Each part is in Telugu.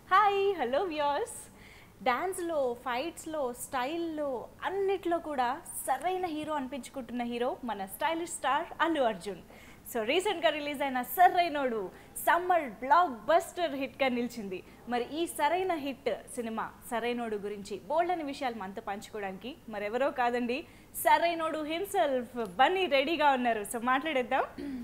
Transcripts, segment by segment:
హాయ్ హలో వ్యూయర్స్ డ్యాన్స్లో ఫైట్స్లో స్టైల్లో అన్నిట్లో కూడా సరైన హీరో అనిపించుకుంటున్న హీరో మన stylish star Allu Arjun so రీసెంట్గా రిలీజ్ అయిన సరైనోడు సమ్మర్ బ్లాక్ బస్టర్ హిట్గా నిలిచింది మరి ఈ సరైన హిట్ సినిమా సరైనోడు గురించి బోల్డ్ అనే విషయాలు మనతో పంచుకోవడానికి మరెవరో కాదండి సరైనోడు హిమ్సెల్ఫ్ బన్నీ రెడీగా ఉన్నారు సో మాట్లాడేద్దాం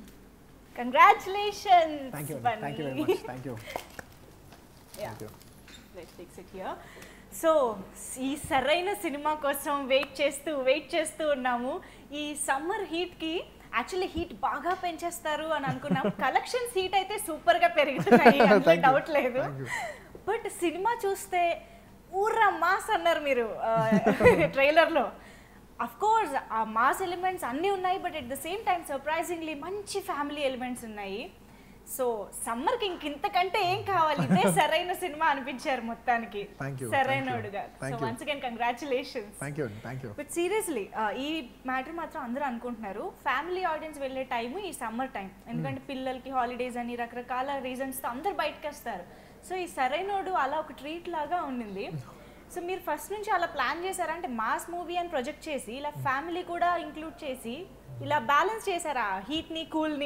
congratulations thank you thank you very much thank you thank you Let's fix it here. So ఈ సరైన సినిమా కోసం వెయిట్ చేస్తూ వెయిట్ చేస్తూ ఉన్నాము ఈ సమ్మర్ హీట్కి యాక్చువల్లీ హీట్ బాగా పెంచేస్తారు అని అనుకున్నాం కలెక్షన్స్ హీట్ అయితే సూపర్గా పెరుగుతున్నాయి Thank you. డౌట్ లేదు Thank you. బట్ సినిమా చూస్తే ఊర్రా మాస్ అన్నారు మీరు ట్రైలర్లో అఫ్ కోర్స్ ఆ మాస్ ఎలిమెంట్స్ అన్నీ ఉన్నాయి but at the same time సర్ప్రైజింగ్లీ మంచి ఫ్యామిలీ ఎలిమెంట్స్ ఉన్నాయి సో సమ్మర్కి ఇంకింతకంటే ఏం కావాలి ఇదే సరైన సినిమా అనిపించారు మొత్తానికి Thank you, సరైనోడుగా thank you, thank so you. Once again congratulations thank you thank you but seriously ఈ మ్యాటర్ మాత్రం అందరూ అనుకుంటున్నారు ఫ్యామిలీ ఆడియన్స్ వెళ్ళే టైము ఈ సమ్మర్ టైం ఎందుకంటే పిల్లలకి హాలిడేస్ అని రకరకాల రీజన్స్తో అందరు బయటకు వస్తారు సో ఈ సరైనోడు అలా ఒక ట్రీట్ లాగా ఉండింది సో మీరు ఫస్ట్ నుంచి అలా ప్లాన్ చేశారా అంటే మాస్ మూవీ అని ప్రొజెక్ట్ చేసి ఇలా ఫ్యామిలీ కూడా ఇంక్లూడ్ చేసి ఇలా బ్యాలెన్స్ చేశారా హీట్ని కూల్ని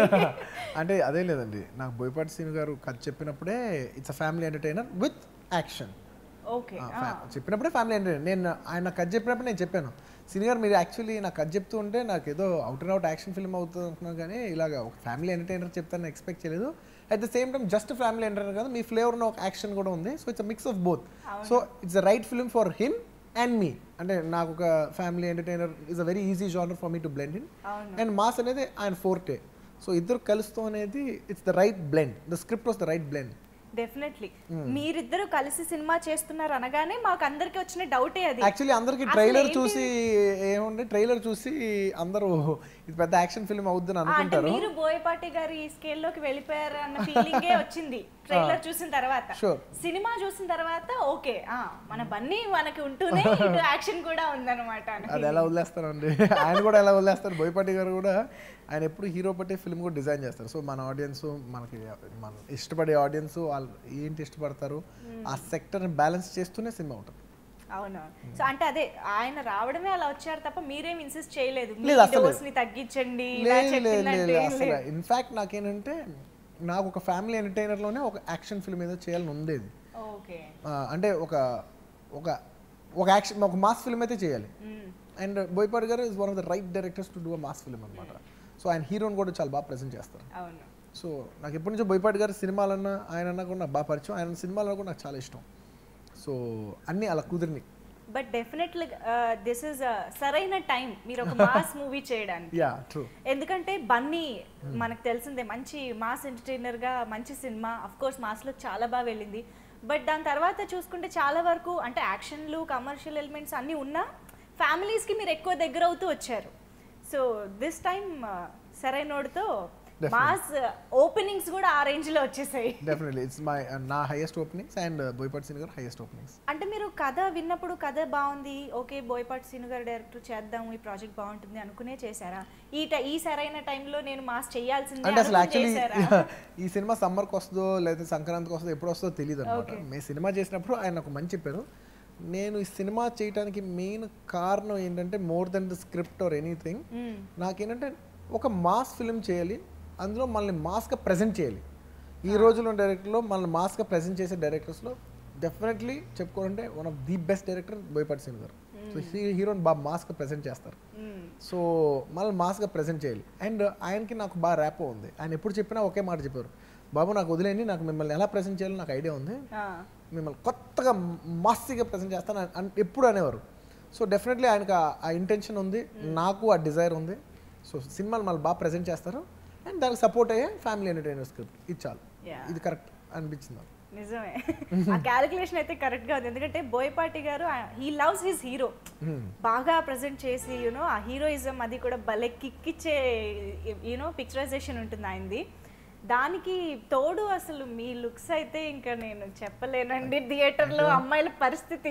అంటే అదే లేదండి నాకు బోయపాటి సీన్ గారు కథ చెప్పినప్పుడే it's a family entertainer with action okay చెప్పినప్పుడే ఫ్యామిలీ ఎంటర్టైనర్ నేను ఆయన నాకు కథ చెప్పినప్పుడు నేను చెప్పాను సీన్ గారు మీరు యాక్చువల్లీ నాకు కథ చెప్తూ ఉంటే నాకు ఏదో out and out action film అవుతుంది అనుకున్నాను కానీ ఇలాగ ఒక ఫ్యామిలీ ఎంటర్టైనర్ చెప్తాను ఎక్స్పెక్ట్ చేయలేదు at the same time just family entertainer కాదు మీ ఫ్లేవర్ ఒక యాక్షన్ కూడా ఉంది so it's mix of both so it's the right film for him and me అంటే నాకు ఒక family entertainer is a very easy genre for me to blend in అవును అండ్ మాస్ అనేది ఆయన ఫోర్టే సో ఇద్దరు కలుస్తూ అనేది it's the right blend the script was the right blend definitely మీరిద్దరు కలిసి సినిమా చేస్తున్నారు అనగానే మాకు అందరికి వచ్చిన డౌటే అది యాక్చువల్లీ అందరికి అసలు ట్రైలర్ ఏంటి? చూసి ఏముంది ట్రైలర్ చూసి అందరూ ఇది పెద్ద యాక్షన్ ఫిల్మ్ అవుద్దని ఆ, అంటే అనుకుంటారు మీరు బోయపాటి గారి స్కేల్లోకి వెళ్ళిపోయారు అన్న ఫీలింగే వచ్చింది ట్రైలర్ చూసిన తర్వాత Sure. సినిమా చూసిన తర్వాత ఓకే ఆ మన బన్నీ మనకి ఉంటూనే ఇటు యాక్షన్ కూడా ఉందన్నమాట అని అది ఎలా వదిలేస్తారండి ఆయన కూడా ఎలా వదిలేస్తారు బోయపాటి గారు కూడా ఆయన ఎప్పుడు హీరో పట్టే ఫిల్మ్ కూడా డిజైన్ చేస్తారు సో మన ఆడియన్స్ మనకి మన ఇష్టపడే ఆడియన్స్ వాళ్ళు ఏంటి ఇష్టపడతారు ఆ సెక్టర్ని బ్యాలెన్స్ చేస్తూనే సినిమా ఉంటుంది అవును సో అంటే అదే ఆయన రావడమే అలా వచ్చారు తప్ప మీరేం ఇన్సిస్ట్ చేయలేదు మీ లేదు, అసలు dose ని తగ్గించండి ఇలా లేదు లేదు చెప్పిందంటే లేదు ఏం అసలు లేదు. ఇన్ఫాక్ట్ నాకేంటంటే నాకు ఒక ఫ్యామిలీ ఎంటర్టైనర్లోనే ఒక యాక్షన్ ఫిల్మ్ ఏదో చేయాలని ఉండేది ఓకే ఆ, అంటే ఒక ఒక ఒక యాక్షన్ ఒక మాస్ ఫిల్మ్ అయితే చేయాలి మ్మ్. And Boyapati garu is one of the right directors to do a mass film అనమాట సో ఆయన హీరోని కూడా చాలా బాగా ప్రజెంట్ చేస్తారు అవును సో నాకు ఎప్పటి నుంచో బోయపాటి గారి సినిమాలన్నా ఆయన అన్నా కూడా నాకు బాగా పరిచయం ఆయన సినిమాలన్నా కూడా నాకు చాలా ఇష్టం సో అన్నీ అలా కుదిరిని బట్ డెఫినెట్లీ దిస్ ఇస్ సరైన టైం మీరు ఒక మాస్ మూవీ చేయడానికి యా ట్రూ ఎందుకంటే బన్నీ మనకు తెలిసిందే మంచి మాస్ ఎంటర్టైనర్ గా మంచి సినిమా అఫ్ కోర్స్ మాస్ లో చాలా బాగా వెళ్ళింది బట్ దాని తర్వాత చూసుకుంటే చాలా వరకు అంటే యాక్షన్లు కమర్షియల్ ఎలిమెంట్స్ అన్నీ ఉన్నా families కి మీరు ఎక్కువ దగ్గర అవుతూ వచ్చారు సో దిస్ టైం సరైనోడితో మాస్ ఓపెనింగ్స్ కూడా ఆ రేంజ్ లో వచ్చేసాయి డెఫినెట్లీ ఇట్స్ మై నా హైయెస్ట్ ఓపెనింగ్స్ అండ్ బోయపాటి సినిమా గారు హైయెస్ట్ ఓపెనింగ్స్ అంటే మీరు కథ విన్నప్పుడు కథ బాగుంది ఓకే బోయపాటి సీను గారు డైరెక్టర్ చేద్దాం ఈ ప్రాజెక్ట్ బాగుంటుంది అనుకునే చేశారా ఈ ట- ఈ సరైన టైంలో నేను మాస్ చేయాల్సిందే అంటే అసలు అనుకుని యాక్చువల్లీ చేశారా? ఈ సినిమా సమ్మర్కి వస్తుందో లేదా సంక్రాంతికి వస్తుందో ఎప్పుడు వస్తుందో తెలియదు అనమాట Okay. మేము సినిమా చేసినప్పుడు ఆయన ఒక మంచి చెప్పారు నేను ఈ సినిమా చేయడానికి మెయిన్ కారణం ఏంటంటే more than the script or anything hmm. నాకేంటంటే ఒక మాస్ ఫిల్మ్ చేయాలి అందులో మనల్ని మాస్గా ప్రజెంట్ చేయాలి ఈ రోజుల్లో డైరెక్టర్లో మనల్ని మాస్గా ప్రజెంట్ చేసే డైరెక్టర్స్లో డెఫినెట్లీ చెప్పుకోవాలంటే one of the best director Boyapati Singh garu so హీరోని బాగా మాస్గా ప్రజెంట్ చేస్తారు మ్మ్. సో మనల్ని మాస్గా ప్రజెంట్ చేయాలి అండ్ ఆయనకి నాకు బాగా ర్యాపో ఉంది ఆయన ఎప్పుడు చెప్పినా ఒకే మాట చెప్పారు బాబు నాకు వదిలేండి నాకు మిమ్మల్ని ఎలా ప్రజెంట్ చేయాలో నాకు ఐడియా ఉంది ఆ. మిమ్మల్ని కొత్తగా మాస్గా ప్రజెంట్ చేస్తాను అని- అని ఎప్పుడు అనేవారు సో డెఫినెట్లీ ఆయనకు ఆ- ఆ ఇంటెన్షన్ ఉంది నాకు ఆ డిజైర్ ఉంది సో సినిమాలు మళ్ళీ బాగా ప్రజెంట్ చేస్తారు అండ్ దానికి సపోర్ట్ అయ్యే ఫ్యామిలీ ఎంటర్టైనర్ స్క్రిప్ట్ ఇది చాలు Yeah. ఇది కరెక్ట్ అనిపించింది నాకు నిజమే ఆ క్యాలిక్యులేషన్ అయితే కరెక్ట్ గా ఉంది ఎందుకంటే Boyapati garu he loves his hero బాగా ప్రజెంట్ చేసి యూనో ఆ హీరోయిజం అది కూడా భలే కిక్ ఇచ్చే యూనో పిక్చరైజేషన్ ఉంటుంది ఆయనది దానికి తోడు అసలు మీ లుక్స్ అయితే ఇంకా నేను చెప్పలేనండి థియేటర్లో అమ్మాయిల పరిస్థితి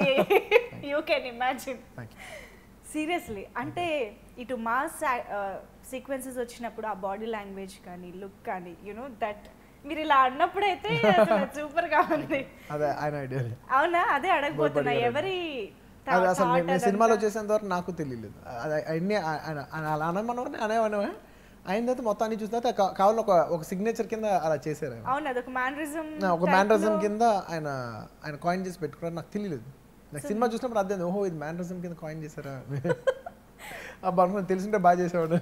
you can imagine thank you seriously అంటే ఇటు మాస్ సీక్వెన్సెస్ వచ్చినప్పుడు ఆ బాడీ లాంగ్వేజ్ కానీ లుక్ కానీ యునో దట్ మీరు ఇలా అన్నప్పుడైతే సూపర్ గా ఉంది అదే ఆయన ఐడియా అవునా అదే అడగబోతున్నా బోయపాటి గారు. ఎవరి అది అసలు thought నేను అదంతా? సినిమాలో చేసేంత వరకు నాకు తెలియలేదు అది అన్ని ఆయన ఆయన అలా అనమనవని అనేవనవే అయిన తర్వాత మొత్తం అన్ని చూసిన తర్వాత కా- కావాలని ఒక ఒక సిగ్నేచర్ కింద అలా చేశారు ఆయన. అవును అదొక మ్యానరిజం నా ఒక మ్యానరిజం కింద ఆయన ఆయన కాయిన్ చేసి పెట్టుకున్నారు నాకు తెలియలేదు నాకు సినిమా చూసినప్పుడు అర్థం ఓహో ఇది మ్యానరిజం కింద కాయిన్ చేశారా అబ్బా అనుకుని తెలిసింటే బాగా చేసేవాడు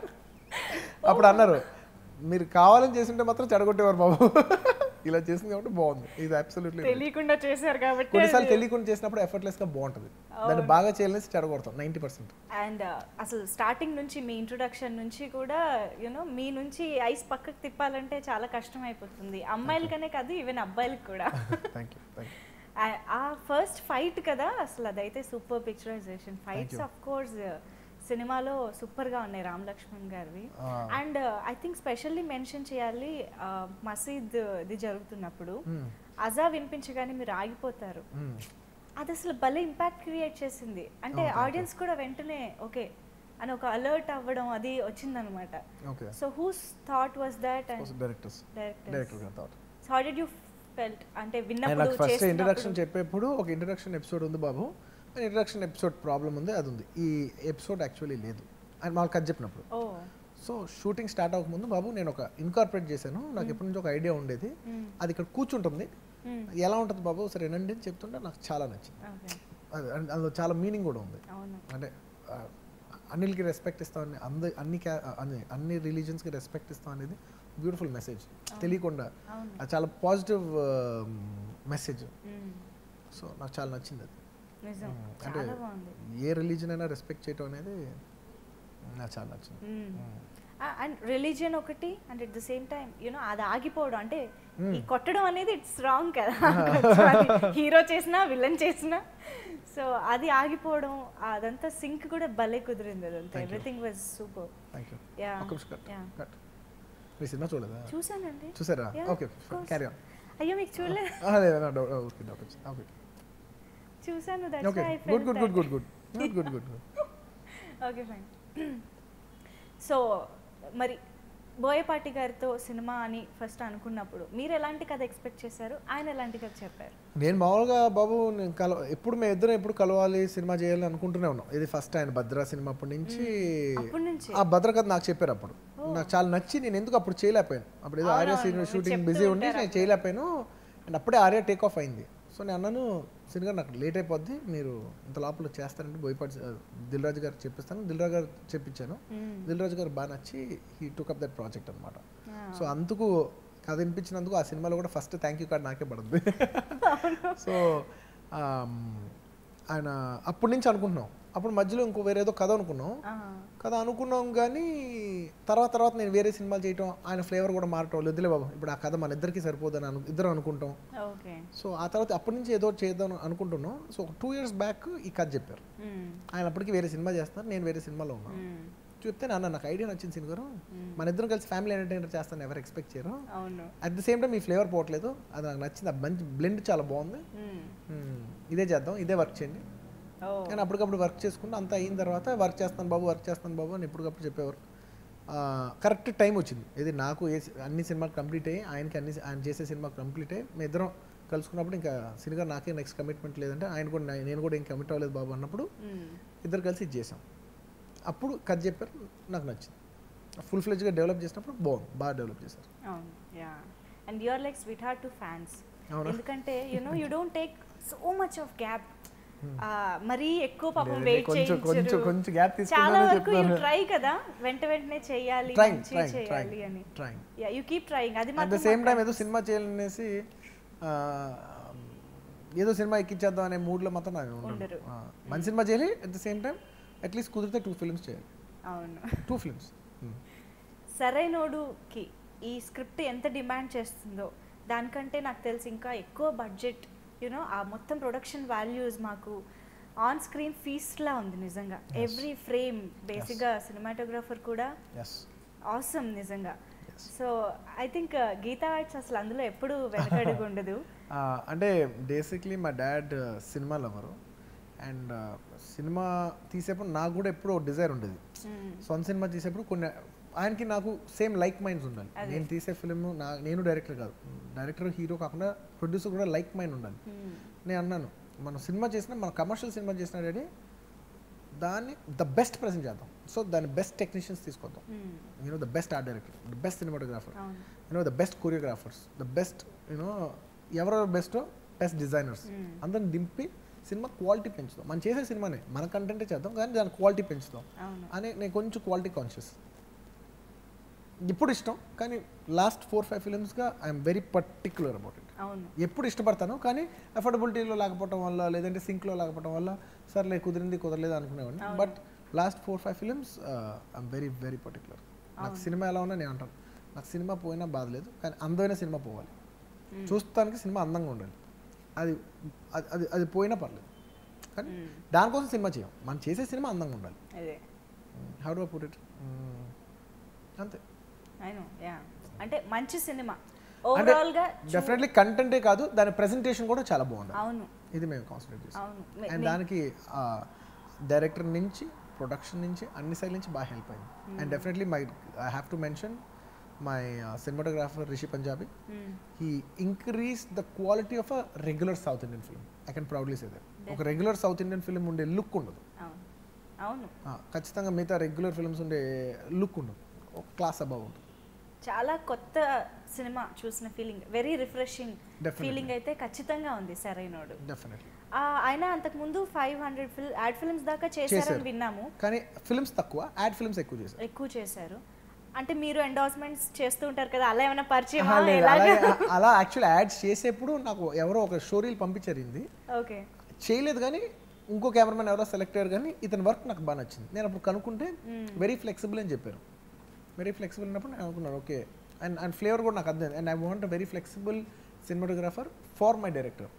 అప్పుడు అన్నారు మీరు కావాలని చేస్తుంటే మాత్రం చెడగొట్టేవారు బాబు ఇలా చేసింది కాబట్టి బాగుంది ఇది అబ్సల్యూట్లీ తెలియకుండా చేశారు కాబట్టి కొన్నిసార్లు తెలియకుండా చేసినప్పుడు ఎఫర్ట్లెస్ గా బాగుంటుంది దాన్ని బాగా చేయాలని చెడగొడతాం నైంటీ పర్సెంట్ అండ్ అసలు స్టార్టింగ్ నుంచి మీ ఇంట్రొడక్షన్ నుంచి కూడా యూనో మీ నుంచి ఐస్ పక్కకు తిప్పాలంటే చాలా కష్టం అయిపోతుంది అమ్మాయిలకనే కాదు ఈవెన్ అబ్బాయిలకి కూడా థ్యాంక్ యూ థ్యాంక్ యూ ఆ- ఆ ఫస్ట్ ఫైట్ కదా అసలు అదైతే సూపర్ పిక్చరైజేషన్ ఫైట్స్ you. ఆఫ్ కోర్స్ సినిమాలో సూపర్ గా ఉన్నాయి రామ్ లక్ష్మణ్ గారివి Ah. And I think specially mention చేయాలి ఆ, మసీద్ ఇది జరుగుతున్నప్పుడు అజా వినిపించగానే మీరు ఆగిపోతారు అది అసలు భలే ఇంపాక్ట్ క్రియేట్ చేసింది అంటే Oh, thank you. ఆడియన్స్ కూడా వెంటనే ఓకే అని ఒక అలర్ట్ అవ్వడం అది వచ్చిందనమాట okay so whose thought was that and directors director director గారు thought so how did you felt అంటే ఆయన విన్నప్పుడు నాకు ఫస్ట్ చేస్తున్నప్పుడు- ఇంట్రడక్షన్ చెప్పేప్పుడు ఒక ఇంట్రడక్షన్ ఎపిసోడ్ ఉంది బాబు ఇంట్రడక్షన్ ఎపిసోడ్ ప్రాబ్లం ఉంది అది ఉంది ఈ ఎపిసోడ్ యాక్చువల్లీ లేదు అని మాకు కథ చెప్పినప్పుడు ఓ సో షూటింగ్ స్టార్ట్ అవ్వకముందు బాబు నేను ఒక ఇన్కార్పొరేట్ చేశాను నాకు ఎప్పటి నుంచి ఒక ఐడియా ఉండేది మ్మ్. అది ఇక్కడ కూర్చుంటుంది మ్మ్. ఎలా ఉంటుంది బాబు సరే వినండి అని చెప్తుంటే నాకు చాలా నచ్చింది ఓకే అది అండ్ అందులో చాలా మీనింగ్ కూడా ఉంది అవును అంటే ఆ, అన్నిటికి రెస్పెక్ట్ ఇస్తామని అంద అన్ని క్యా అన్ని అన్ని రిలీజన్స్కి రెస్పెక్ట్ ఇస్తాం అనేది బ్యూటిఫుల్ మెసేజ్ తెలియకుండా అవును అది చాలా పాజిటివ్ మెసేజ్ మ్మ్. సో నాకు చాలా నచ్చింది అది నిజం మ్మ్. అంటే చాలా బాగుంది ఏ రిలీజన్ అయినా రెస్పెక్ట్ చేయటం అనేది నాకు చాలా నచ్చింది అండ్ రిలీజియన్ ఒకటి and at the same time you know అది ఆగిపోవడం అంటే ఈ కొట్టడం అనేది ఇట్స్ రాంగ్ కదా హీరో చేసినా విలన్ చేసినా సో అది ఆగిపోవడం అదంతా సింక్ కూడా భలే కుదిరింది అదంతా Thank you. Everything was super thank you yeah ఒక నిమిషం కట్ యా కట్ మీ సినిమా చూడలేదా చూసానండి చూసారా Yeah, okay of course. Carry on అయ్యో మీకు చూడలేదు లేదా ఓకే ఓకే చూసాను okay good good good good good good good good good okay fine so మరి బోయపాటి గారితో సినిమా అని ఫస్ట్ అనుకున్నప్పుడు మీరు ఎలాంటి కథ ఎక్స్పెక్ట్ చేశారు ఆయన ఎలాంటి కథ చెప్పారు నేను మామూలుగా బాబు నేను కల ఎప్పుడు మేము ఇద్దరం ఎప్పుడు కలవాలి సినిమా చేయాలని అనుకుంటూనే ఉన్నాం ఇది ఫస్ట్ ఆయన భద్రా సినిమా అప్పటి నుంచి అప్పటి నుంచి ఆ భద్ర కథ నాకు చెప్పారు అప్పుడు నాకు చాలా నచ్చి నేను ఎందుకు అప్పుడు చేయలేకపోయాను అప్పుడు ఏదో ఆర్య అవునవును, మీరు షూటింగ్ చెప్తూ బిజీ ఉండి ఉంటారు నేను చేయలేకపోయాను అండ్ అప్పుడే ఆర్య టేక్ ఆఫ్ అయింది సో నేను అన్నాను సినిమా నాకు లేట్ అయిపోద్ది మీరు ఇంత లోపల చేస్తారంటే బోయపాటి దిల్ రాజు గారు చెప్పిస్తాను దిల్ రాజు గారు చెప్పించాను దిల్ రాజు గారు బాగా నచ్చి he took up that project అనమాట సో అందుకు కథ వినిపించినందుకు ఆ సినిమాలో కూడా ఫస్ట్ థ్యాంక్ యూ కార్డ్ నాకే పడుతుంది సో ఆయన అప్పటి నుంచి అనుకుంటున్నాం అప్పుడు మధ్యలో ఇంకో వేరే ఏదో కథ అనుకున్నాం కథ అనుకున్నాం కానీ తర్వాత తర్వాత నేను వేరే సినిమాలు చేయటం ఆయన ఫ్లేవర్ కూడా మారటం వద్దులే బాబు ఇప్పుడు ఆ కథ మన ఇద్దరికి సరిపోదని అను ఇద్దరు అనుకుంటాం ఓకే సో ఆ తర్వాత అప్పటి నుంచి ఏదో చేద్దాం అనుకుంటున్నాం సో టూ ఇయర్స్ బ్యాక్ ఈ కథ చెప్పారు ఆయన అప్పటికి వేరే సినిమా చేస్తున్నారు నేను వేరే సినిమాలో ఉన్నాను చెప్తే నాన్న నాకు ఐడియా నచ్చింది సినిమా గారు మన ఇద్దరం కలిసి ఫ్యామిలీ ఎంటర్టైనర్ చేస్తాను ఎవరు ఎక్స్పెక్ట్ చేయరు అవును అట్ ద సేమ్ టైం ఈ ఫ్లేవర్ పోవట్లేదు అది నాకు నచ్చింది ఆ మంచి బ్లెండ్ చాలా బాగుంది మ్మ్. మ్మ్. ఇదే చేద్దాం ఇదే వర్క్ చేయండి ఓ కానీ అప్పటికప్పుడు వర్క్ చేసుకుంటే అంతా అయిన తర్వాత వర్క్ చేస్తాను బాబు వర్క్ చేస్తాను బాబు అని ఎప్పటికప్పుడు చెప్పేవారు కరెక్ట్ టైం వచ్చింది ఇది నాకు ఏ సి- అన్ని సినిమాలు కంప్లీట్ అయ్యి ఆయనకి అన్ని ఆయన చేసే సినిమా కంప్లీట్ అయ్యి మేము ఇద్దరం కలుసుకున్నప్పుడు ఇంకా సినిమా నాకే నెక్స్ట్ కమిట్మెంట్ లేదంటే ఆయన కూడా నా- నేను కూడా ఏం కమిట్ అవ్వలేదు బాబు అన్నప్పుడు మ్మ్. ఇద్దరు కలిసి ఇది చేసాం అప్పుడు కథ చెప్పారు నాకు నచ్చింది ఫుల్ ఫ్లెజ్గా డెవలప్ చేసినప్పుడు బాగుంది బాగా డెవలప్ చేశారు అవును yeah and you are like sweetheart to fans అవునా? ఎందుకంటే you know you don't take so much of gap మరీ ఎక్కువ పాపం లేదు, వెయిట్ కొంచెం కొంచెం చేయించరు కొంచెం గ్యాప్ చాలా తీసుకున్నానే వరకు యూ చెప్తున్నారు ట్రై కదా వెంట వెంటనే చేయాలి ట్రైంగ్ మంచి ట్రైంగ్ చేయాలి అని trying trying yeah you keep trying అది అట్ ద మాత్రం సేమ్ టైం మాకు ఏదో సినిమా చేయాలనేసి ఆ, ఏదో సినిమా ఎక్కించేద్దాం అనే మూడ్లో మాత్రం నాకు ఉండను. ఉండరు. ఆ, మంచి సినిమా చేయాలి at the same time at least కుదిరితే టూ ఫిల్మ్స్ చేయాలి అవును టూ ఫిల్మ్స్ సరైనోడుకి ఈ స్క్రిప్ట్ ఎంత డిమాండ్ చేస్తుందో దానికంటే నాకు తెలిసి ఇంకా ఎక్కువ బడ్జెట్ యూనో ఆ మొత్తం ప్రొడక్షన్ వాల్యూస్ మాకు ఆన్ స్క్రీన్ ఫీస్ట్లా ఉంది నిజంగా ఎవ్రీ ఫ్రేమ్ బేసిక్గా సినిమాటోగ్రాఫర్ కూడా ఎస్ ఆసమ్ నిజంగా so I think Geetha Arts అసలు అందులో ఎప్పుడు వెనకడుగు ఉండదు అంటే బేసిక్లీ మా డాడ్ సినిమా లవరు అండ్ సినిమా తీసేప్పుడు నాకు కూడా ఎప్పుడూ డిజైర్ ఉండేది Mm. సొంత సినిమా తీసేప్పుడు కొన్ని ఆయనకి నాకు సేమ్ లైక్ మైండ్స్ ఉండాలి నేను తీసే ఫిలిం నా నేను డైరెక్టర్ కాదు డైరెక్టర్ హీరో కాకుండా ప్రొడ్యూసర్ కూడా లైక్ మైండ్ ఉండాలి నేను అన్నాను మనం సినిమా చేసినా మన కమర్షియల్ సినిమా చేసినా డాడీ దాన్ని ద బెస్ట్ ప్రజెంట్ చేద్దాం సో దాని బెస్ట్ టెక్నీషియన్స్ తీసుకొద్దాం you know the best art director the best cinematographer అవును you know the best choreographers the best you know ఎవరెవరు బెస్టో బెస్ట్ డిజైనర్స్ అందరిని దింపి సినిమా క్వాలిటీ పెంచుదాం మనం చేసే సినిమానే మన కంటెంటే చేద్దాం కానీ దాని క్వాలిటీ పెంచుదాం అవును అని నేను కొంచెం క్వాలిటీ కాన్షియస్ ఇప్పుడు ఇష్టం కానీ లాస్ట్ ఫోర్ ఫైవ్ ఫిలిమ్స్గా I'm very particular about it అవును ఎప్పుడు ఇష్టపడతాను కానీ అఫోర్డబిలిటీలో లేకపోవడం వల్ల లేదంటే సింక్లో లేకపోవడం వల్ల సర్లే కుదిరింది కుదరలేదు అనుకునేవాడిని but last four five films I'm very very particular నాకు సినిమా ఎలా ఉన్నా నేను అంటాను నాకు సినిమా పోయినా బాధ లేదు కానీ అందమైన సినిమా పోవాలి చూస్తానికి సినిమా అందంగా ఉండాలి అది అది- అది అది పోయినా పర్లేదు కానీ దానికోసం సినిమా చేయం మనం చేసే సినిమా అందంగా ఉండాలి అదే హౌ డు పుట్ ఇట్ అంతే అయిను యా అంటే మంచి సినిమా అంటే ఓవరాల్ గా డెఫినెట్లీ కంటెంటే కాదు దాని ప్రెజెంటేషన్ కూడా చాలా బాగుంది అవును ఇది మేము కాన్సన్ట్రేట్ చేస్తాం అవును మే- అండ్ దానికి డైరెక్టర్ నుంచి ప్రొడక్షన్ నుంచి అన్ని సైడ్ నుంచి బాగా హెల్ప్ అయింది and definitely my I have to mention my cinematographer Rishi Punjabi hmm. He increase the quality of a regular south Indian film I can proudly say that ఒక రెగ్యులర్ సౌత్ ఇండియన్ ఫిల్మ్ ఉండే లుక్ ఉండదు అవును అవును ఆ, ఖచ్చితంగా మిగతా రెగ్యులర్ ఫిల్మ్స్ ఉండే లుక్ ఉండదు ఒక క్లాస్ అబౌవ్ ఉంటుంది చాలా కొత్త సినిమా చూసిన feeling very refreshing Definitely. Feeling అయితే ఖచ్చితంగా ఉంది సరైనోడు డెఫినెట్లీ ఆ, ఆయన అంతకు ముందు ఫైవ్ హండ్రెడ్ ఫిల్ యాడ్ ఫిల్మ్స్ దాకా చేశారని చేశారు. విన్నాము కానీ ఫిల్మ్స్ తక్కువ యాడ్ ఫిల్మ్స్ ఎక్కువ చేశారు ఎక్కువ చేశారు అంటే మీరు ఎండార్స్మెంట్స్ చేస్తూ ఉంటారు కదా అలా ఏమైనా పరిచయం ఆహా, లేదు. అలాగే అలా యాక్చువల్ యాడ్స్ చేసేప్పుడు నాకు ఎవరో ఒక స్టోరీలు పంపించారు ఇది ఓకే చేయలేదు కానీ ఇంకో కెమెరామెన్ ఎవరో సెలెక్ట్ అయ్యారు కానీ ఇతని వర్క్ నాకు బాగా నచ్చింది నేను అప్పుడు కనుక్కుంటే వెరీ ఫ్లెక్సిబుల్ అని చెప్పారు వెరీ ఫ్లెక్సిబుల్ అన్నప్పుడు నేను అనుకున్నాను ఓకే అండ్ అండ్ ఫ్లేవర్ కూడా నాకు అర్థం and I want very flexible cinematographer for my director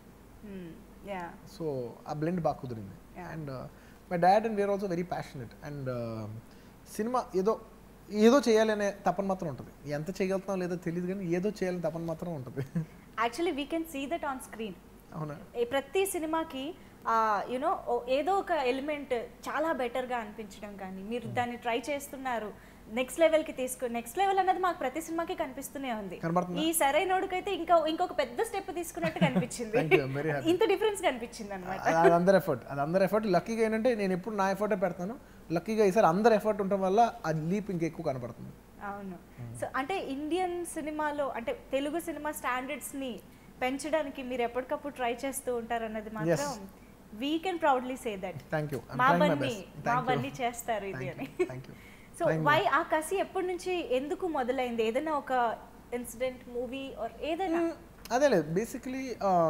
yeah so ఆ బ్లెండ్ బాగా కుదిరింది and my dad and were also very passionate and cinema ఏదో ఏదో చేయాలనే తపన మాత్రం ఉంటుంది ఎంత చేయగలుగుతాం లేదో తెలియదు కానీ ఏదో చేయాలని తపన మాత్రం ఉంటుంది actually we can see that on screen అవునా ప్రతి సినిమాకి యునో ఏదో ఒక ఎలిమెంట్ చాలా బెటర్గా అనిపించడం కానీ మీరు దాన్ని ట్రై చేస్తున్నారు నెక్స్ట్ లెవెల్కి తీసుకు నెక్స్ట్ లెవెల్ అనేది మాకు ప్రతి సినిమాకి కనిపిస్తూనే ఉంది కనబడుతుందా? ఈ సరైనోడికైతే ఇంకా ఇంకొక పెద్ద స్టెప్ తీసుకున్నట్టు కనిపించింది Thank you, I'm very happy. ఇంత డిఫరెన్స్ కనిపించింది అనమాట అది అది అందరి ఎఫర్ట్ అది అందరి ఎఫర్ట్ లక్కీగా ఏంటంటే నేను ఎప్పుడు నా ఎఫర్టే పెడతాను లక్కీగా ఈసారి అందరి ఎఫర్ట్ ఉండటం వల్ల ఆ లీప్ ఇంకెక్కువ కనపడుతుంది అవును సో అంటే ఇండియన్ సినిమాలో అంటే తెలుగు సినిమా స్టాండర్డ్స్ ని పెంచడానికి మీరు ఎప్పటికప్పుడు ట్రై చేస్తూ ఉంటారు అన్నది మాత్రం we can proudly say that thank you మా బన్నీ మా బన్నీ చేస్తారు ఇది అని థ్యాంక్ యూ సో వై ఆ కసి ఎప్పటి నుంచి ఎందుకు మొదలైంది ఏదైనా ఒక ఇన్సిడెంట్ మూవీ ఆర్ ఏదైనా అదే లేదు బేసిక్లీ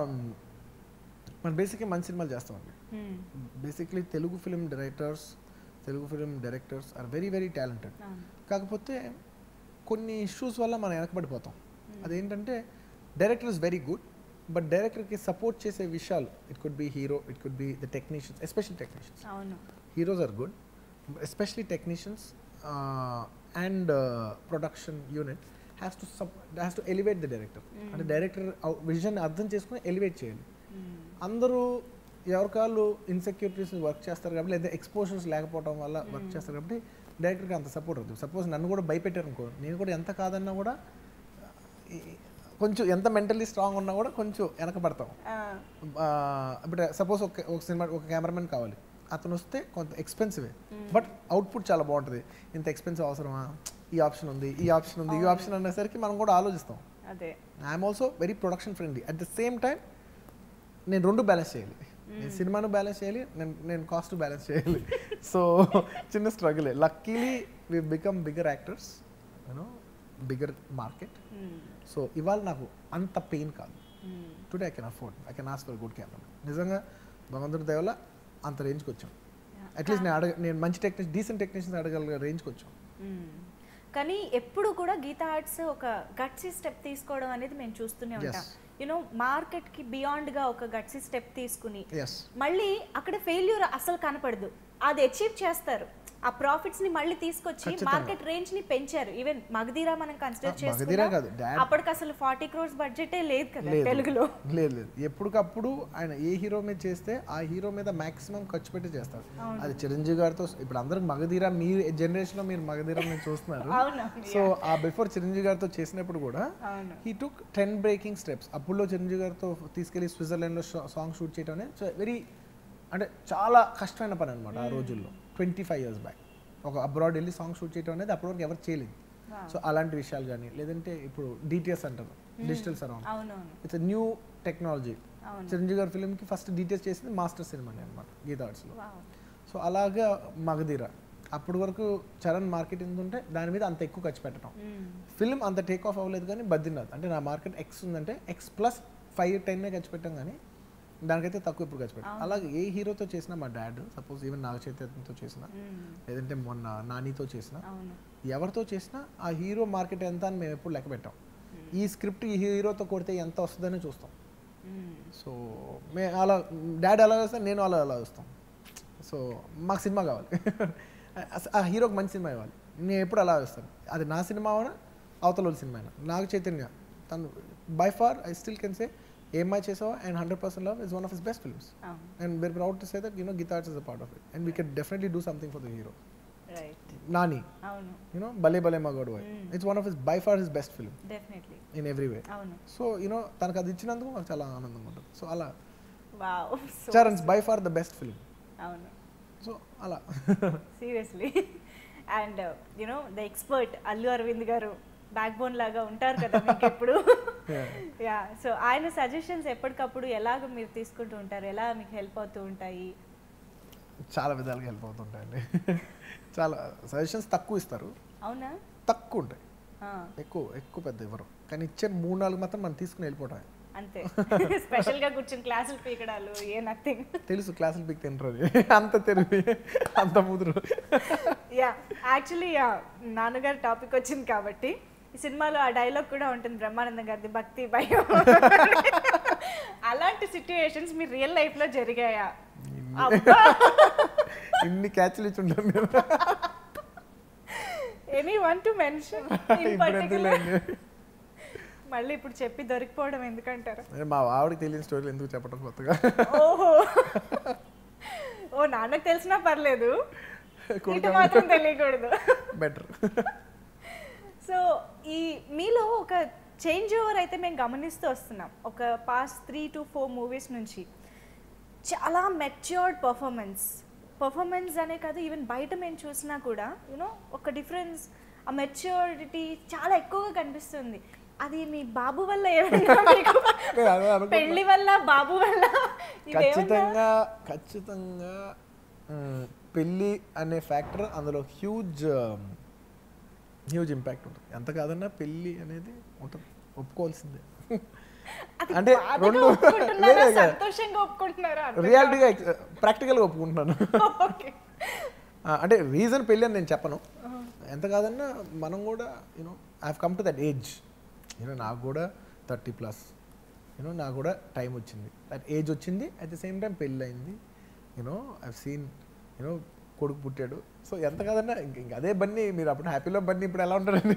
మనం బేసిక్లీ మంచి సినిమాలు చేస్తామండి Hmm. Basically Telugu film directors Telugu film directors are very very talented అవును. కాకపోతే కొన్ని ఇష్యూస్ వల్ల మనం వెనకబడిపోతాం అదేంటంటే director is very good but డైరెక్టర్కి సపోర్ట్ చేసే విషయాలు it could be hero it could be the technicians especial technicians అవును heroes are good especially technicians and production unit has to sup has to elevate the director అంటే డైరెక్టర్ విజన్ అర్థం చేసుకుని ఎలివేట్ చేయాలి అందరూ ఎవరికాళ్ళు ఇన్సెక్యూరిటీస్ వర్క్ చేస్తారు కాబట్టి లేదా ఎక్స్పోజర్స్ లేకపోవడం వల్ల వర్క్ చేస్తారు కాబట్టి డైరెక్టర్కి అంత సపోర్ట్ అవుతుంది సపోజ్ నన్ను కూడా భయపెట్టారు అనుకో నేను కూడా ఎంత కాదన్నా కూడా ఈ- కొంచెం ఎంత మెంటల్లీ స్ట్రాంగ్ ఉన్నా కూడా కొంచెం వెనకబడతాం ఆ, ఆ, ఇప్పుడు సపోజ్ ఒక ఒక సినిమా ఒక కెమెరామెన్ కావాలి అతను వస్తే కొంత ఎక్స్పెన్సివే బట్ అవుట్పుట్ చాలా బాగుంటుంది ఇంత ఎక్స్పెన్సివ్ అవసరమా ఈ ఆప్షన్ ఉంది ఈ ఆప్షన్ ఉంది ఈ ఆప్షన్ అనేసరికి మనం కూడా ఆలోచిస్తాం అదే I'm also very production friendly at the same time నేను రెండు బ్యాలెన్స్ చేయాలి నేను సినిమాను బ్యాలెన్స్ చేయాలి నేను నేను కాస్ట్ బ్యాలెన్స్ చేయాలి సో చిన్న స్ట్రగులే luckily we become bigger actors you know bigger market so ఇవాళ నాకు అంత పెయిన్ కాదు today I can afford I can ask for good camera నిజంగా భగవంతుడి దయవల్ల అంత రేంజ్కి వచ్చాం అట్లీస్ట్ నేను అడగ నేను మంచి టెక్నీషియన్ డీసెంట్ టెక్నీషియన్స్ అడగల రేంజ్కి వచ్చాం మ్మ్. కానీ ఎప్పుడు కూడా గీతా ఆర్ట్స్ ఒక గట్సీ స్టెప్ తీసుకోవడం అనేది మేము చూస్తూనే ఉంటాం యూనో మార్కెట్ కి బియాండ్ గా ఒక గట్సీ స్టెప్ తీసుకుని ఎస్ మళ్ళీ అక్కడ ఫెయిల్యూర్ అసలు కనపడదు అది అచీవ్ చేస్తారు ఆ ప్రాఫిట్స్ ని మళ్ళీ తీసుకొచ్చి ఖచ్చితంగా. మార్కెట్ రేంజ్ ని పెంచారు ఈవెన్ మగధీరా మనం కన్సిడర్ ఆ, మగధీరా కాదు, చేసుకున్నా Dad- అప్పటికి అసలు ఫార్టీ క్రోర్స్ బడ్జెటే లేదు కదా లేదు తెలుగులో లేదు లేదు ఎప్పటికప్పుడు ఆయన ఏ హీరో మీద చేస్తే ఆ హీరో మీద మాక్సిమం ఖర్చు పెట్టి చేస్తారు అది చిరంజీవి గారితో ఇప్పుడు అందరికి మగధీరా మీ జనరేషన్ లో మీరు మగధీరా మీరు చూస్తున్నారు అవును సో ఆ బిఫోర్ చిరంజీవి గారితో చేసినప్పుడు కూడా అవును he took ten breaking steps అప్పుడులో చిరంజీవి గారితో తీసుకెళ్లి స్విట్జర్లాండ్లో సాంగ్ షూట్ చేయడం అనేది వెరీ అంటే చాలా కష్టమైన పని అనమాట ఆ రోజుల్లో ట్వంటీ ఫైవ్ ఇయర్స్ బ్యాక్ ఒక అబ్రాడ్ వెళ్ళి సాంగ్ షూట్ చేయడం అనేది అప్పటి వరకు ఎవరు చేయలేదు Wow. సో అలాంటి విషయాలు కానీ లేదంటే ఇప్పుడు డిటిఎస్ అంటారు డిజిటల్ సరౌండ్ అవునవును ఇట్స్ న్యూ టెక్నాలజీ అవును చిరంజీవి గారి ఫిల్మ్కి ఫస్ట్ డీటెయిల్స్ చేసింది మాస్టర్ సినిమాని అనమాట గీతా ఆర్ట్స్లో Wow. సో అలాగా మగధీర అప్పటి వరకు చరణ్ మార్కెట్ ఎంత ఉంటే దాని మీద అంత ఎక్కువ ఖర్చు పెట్టడం Mm. ఫిల్మ్ అంత టేక్ ఆఫ్ అవ్వలేదు కానీ బద్రీనాథ్ అంటే నా మార్కెట్ ఎక్స్ ఉందంటే ఎక్స్ ప్లస్ ఫైవ్ టెన్ ఖర్చు పెట్టాం కానీ దానికైతే తక్కువ ఇప్పుడు ఖర్చు పెట్టాం అలాగే ఏ హీరోతో చేసినా మా డాడ్ సపోజ్ ఈవెన్ నాగ చైతన్యతో చేసిన Mm. లేదంటే మొన్న నానితో చేసిన అవును ఎవరితో చేసినా ఆ హీరో మార్కెట్ ఎంత అని మేము ఎప్పుడు లెక్క పెట్టాం ఈ స్క్రిప్ట్ ఈ హీరోతో కొడితే ఎంత వస్తుందని చూస్తాం Mm. సో మే అలా డాడీ అలా వేస్తాను నేను అలా అలా వస్తాం సో మాకు సినిమా కావాలి అస- ఆ హీరోకి మంచి సినిమా ఇవ్వాలి నేను ఎప్పుడు అలా వేస్తాను అది నా సినిమా అయినా అవతల వాళ్ళ సినిమా అయినా నాకు చైతన్య తను by far I still can say Ye Maaya Chesave and hundred percent love is one of his best films అవును and very proud to say that you know Geetha Arts is a part of it and we can definitely do something for the hero right Nani అవును you know Bhale Bhale Magodu it's one of his by far his best film definitely in every way అవును సో యూనో తనకు అది ఇచ్చినందుకు నాకు చాలా ఆనందంగా ఉంటుంది సో అలా wow so Charan's by far the best film అవును సో అలా seriously and you know the expert Allu Aravind గారు బ్యాక్ బోన్ లాగా ఉంటారు కదా మీకు ఎప్పుడు యా సో ఆయన సజెషన్స్ ఎప్పటికప్పుడు ఎలాగ మీరు తీసుకుంటూ ఉంటారు ఎలా మీకు హెల్ప్ అవుతూ ఉంటాయి చాలా విధాలుగా హెల్ప్ అవుతుంటాయండి చాలా సజెషన్స్ తక్కువ ఇస్తారు అవునా తక్కువ ఉంటాయి ఆ, ఎక్కువ ఎక్కువ పెద్ద ఇవ్వరు కానీ ఇచ్చే మూడు నాలుగు మాత్రం మనం తీసుకుని వెళ్ళిపోవటం అంతే స్పెషల్ గా కూర్చొని క్లాసులు పీకడాలు ఏ నథింగ్ తెలుసు క్లాసులు పిక్ తింటారు అంత తెలివి అంత ముదురు యా యాక్చువల్లీ యా నాన్నగారు టాపిక్ వచ్చింది కాబట్టి ఈ సినిమాలో ఆ డైలాగ్ కూడా ఉంటుంది బ్రహ్మానందం గారిది భక్తి భయం అలాంటి సిచ్యువేషన్స్ మీ రియల్ లైఫ్ లో జరిగాయా అబ్బా ఇన్ని క్యాచ్లు ఇచ్చి ఉంటాను నేను ఎనీ వన్ టు మెన్షన్ ఇప్పుడు ఎందుకులేండి మళ్ళీ ఇప్పుడు చెప్పి దొరికిపోవడం ఎందుకంటారు ఏ, మా ఆవిడకి తెలియని స్టోరీలు ఎందుకు చెప్పడం కొత్తగా ఓహో ఓ నాన్నకు తెలిసినా పర్లేదు ఇటు మాత్రం తెలియకూడదు బెటర్ సో ఈ మీలో ఒక చేంజ్ ఓవర్ అయితే మేము గమనిస్తూ వస్తున్నాం ఒక past three to four movies నుంచి చాలా మెచ్యూర్డ్ పర్ఫార్మెన్స్ పర్ఫార్మెన్స్ అనే కాదు ఈవెన్ బయట మేము చూసినా కూడా యూనో ఒక డిఫరెన్స్ ఆ మెచ్యూరిటీ చాలా ఎక్కువగా కనిపిస్తుంది అది మీ బాబు వల్ల ఏమైనా మీకు నేను అదే అనుకుంటున్నా. పెళ్లి వల్ల బాబు వల్ల ఇవేమన్నా ఖచ్చితంగా ఖచ్చితంగా మ్, పెళ్ళి అనే ఫ్యాక్టర్ అందులో హ్యూజ్ హ్యూజ్ ఇంపాక్ట్ ఉంటుంది ఎంత కాదన్నా పెళ్ళి అనేది ఉంటుంది ఒప్పుకోవాల్సిందే అది అంటే బాధగా రెండు ఒప్పుకుంటున్నారా వేరే కాదు. సంతోషంగా ఒప్పుకుంటున్నారా రియాలిటీగా ప్రాక్టికల్గా ఒప్పుకుంటున్నాను ఓకే ఆ, అంటే రీజన్ పెళ్ళి అని నేను చెప్పను ఎంత కాదన్నా మనం కూడా you know I come to that age you know నాకు కూడా థర్టీ ప్లస్ యూనో నాకు కూడా టైం వచ్చింది దట్ ఏజ్ వచ్చింది అట్ ద సేమ్ టైం పెళ్ళి అయింది యూనో ఐ సీన్ యూనో కొడుకు పుట్టాడు సో ఎంత కాదన్నా ఇంక ఇంక అదే బన్నీ మీరు అప్పుడు హ్యాపీలో బన్నీ ఇప్పుడు ఎలా ఉంటారండి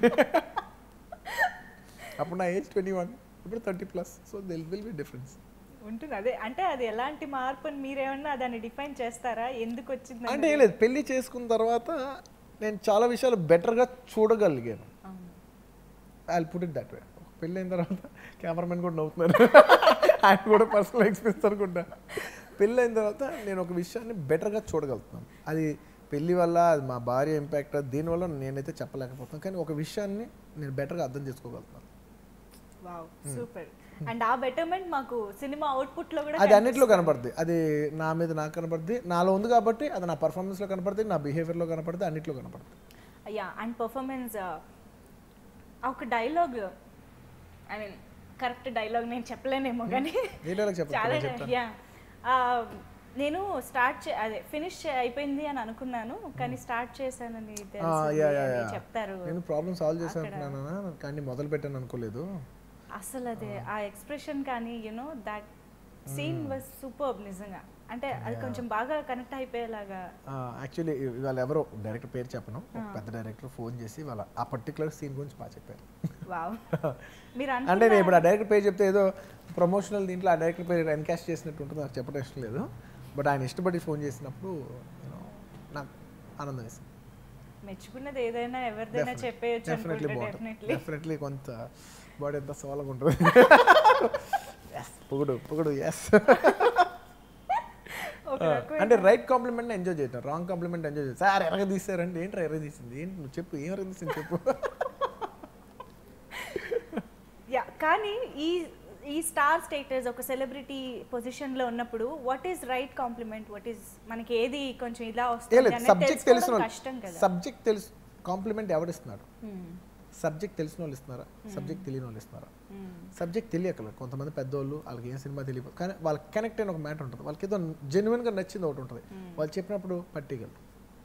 అప్పుడు నా ఏజ్ ట్వంటీ వన్ ఇప్పుడు thirty plus so there will be difference ఉంటుంది అదే అంటే అది ఎలాంటి మార్పు అని మీరేమన్నా దాన్ని డిఫైన్ చేస్తారా ఎందుకు వచ్చింది అంటే ఏం లేదు పెళ్లి చేసుకున్న తర్వాత నేను చాలా విషయాలు బెటర్గా చూడగలిగాను I put it that way పెళ్ళి అయిన తర్వాత కెమెరామెన్ కూడా నవ్వుతున్నారు ఆయన కూడా పర్సనల్ ఎక్స్పీరియన్స్ అనుకుంటా పెళ్ళి అయిన తర్వాత నేను ఒక విషయాన్ని బెటర్గా చూడగలుగుతున్నాను అది పెళ్లి వల్ల అది మా భార్య ఇంపాక్ట్ దీనివల్ల నేనైతే చెప్పలేకపోతున్నాను కానీ ఒక విషయాన్ని నేను బెటర్గా అర్థం చేసుకోగలుగుతున్నాను వావ్ సూపర్ అండ్ ఆ బెటర్మెంట్ మాకు సినిమా అవుట్పుట్ లో కూడా అది అన్నిట్లో కనపడుద్ది అది నా మీద నాకు కనపడుద్ది నాలో ఉంది కాబట్టి అది నా పర్ఫార్మెన్స్లో కనపడుతుంది నా బిహేవియర్లో కనపడుతుంది అన్నిట్లో కనపడుతుంది అయ్యా అండ్ పర్ఫార్మెన్స్ ఒక dialogue I mean correct dialogue నేను చెప్పలేనేమో కానీ ఏ డైలాగ్ చెప్పండి చాలా నేను చెప్తాను యా నేను స్టార్ట్ చే అదే ఫినిష్ అయిపోయింది అని అనుకున్నాను కానీ స్టార్ట్ చేశానని ఆ, తెలిసింది యా, యా, అని యా. చెప్తారు నేను ప్రాబ్లమ్ సాల్వ్ చేసాను కానీ మొదలు పెట్టాను అనుకోలేదు అసలు అదే ఆ ఎక్స్ప్రెషన్ కానీ you know that scene was super నిజంగా అంటే అది కొంచెం బాగా కనెక్ట్ అయిపోయేలాగా యాక్చువల్లీ ఇవాళ ఎవరో డైరెక్టర్ పేరు చెప్పను ఒక పెద్ద డైరెక్టర్ ఫోన్ చేసి వాళ్ళ ఆ పర్టికులర్ సీన్ గురించి బాగా చెప్పారు వావ్ మీరు అంటే నేను ఇప్పుడు ఆ డైరెక్టర్ పేరు చెప్తే ఏదో ప్రమోషనల్ దీంట్లో ఆ డైరెక్టర్ పేరు ఎన్కాస్ట్ చేసినట్టు ఉంటుంది నాకు చెప్పడం ఇష్టం లేదు బట్ ఆయన ఇష్టపడి ఫోన్ చేసినప్పుడు you know, నాకు ఆనందం వేసింది మెచ్చుకున్నది ఏదైనా ఎవరిదైనా చెప్పేయచ్చు డెఫినెట్లీ అనుకుంటే బాగుంటుంది డెఫినెట్లీ డెఫినెట్లీ కొంత బాడీ ఎంత సోలగా ఉంటుంది ఎస్ పొగుడు పొగుడు ఎస్ ఒక రకమైన- అంటే రైట్ కాంప్లిమెంట్ ఎంజాయ్ చేయటం రాంగ్ కాంప్లిమెంట్ ఎంజాయ్ చేస్తాం సార్ ఎరగ తీసారంటే ఏంటి ఎరగ తీసింది ఏంటి నువ్వు చెప్పు ఏం ఎరగ తీసింది చెప్పు యా కానీ ఈ ఈ స్టార్ స్టేటస్ ఒక సెలబ్రిటీ పొజిషన్ లో ఉన్నప్పుడు what is right compliment what is మనకి ఏది కొంచెం ఇలా ఏ వస్తుంది లేదు అనేది సబ్జెక్ట్ తెలిసిన తెలుసుకోవడం కష్టం కదా సబ్జెక్ట్ తెలుసు కాంప్లిమెంట్ ఎవరిస్తున్నారు Hmm. సబ్జెక్ట్ తెలిసిన వాళ్ళు ఇస్తున్నారా సబ్జెక్ట్ తెలియని వాళ్ళు ఇస్తున్నారా Hmm. సబ్జెక్ట్ తెలియకలేదు కొంతమంది పెద్దోళ్ళు వాళ్ళకి ఏం సినిమా తెలియదు కానీ వాళ్ళకి కనెక్ట్ అయిన ఒక మ్యాటర్ ఉంటుంది వాళ్ళకి ఏదో జెన్యున్గా నచ్చింది ఒకటి ఉంటుంది వాళ్ళు చెప్పినప్పుడు పట్టిగలరు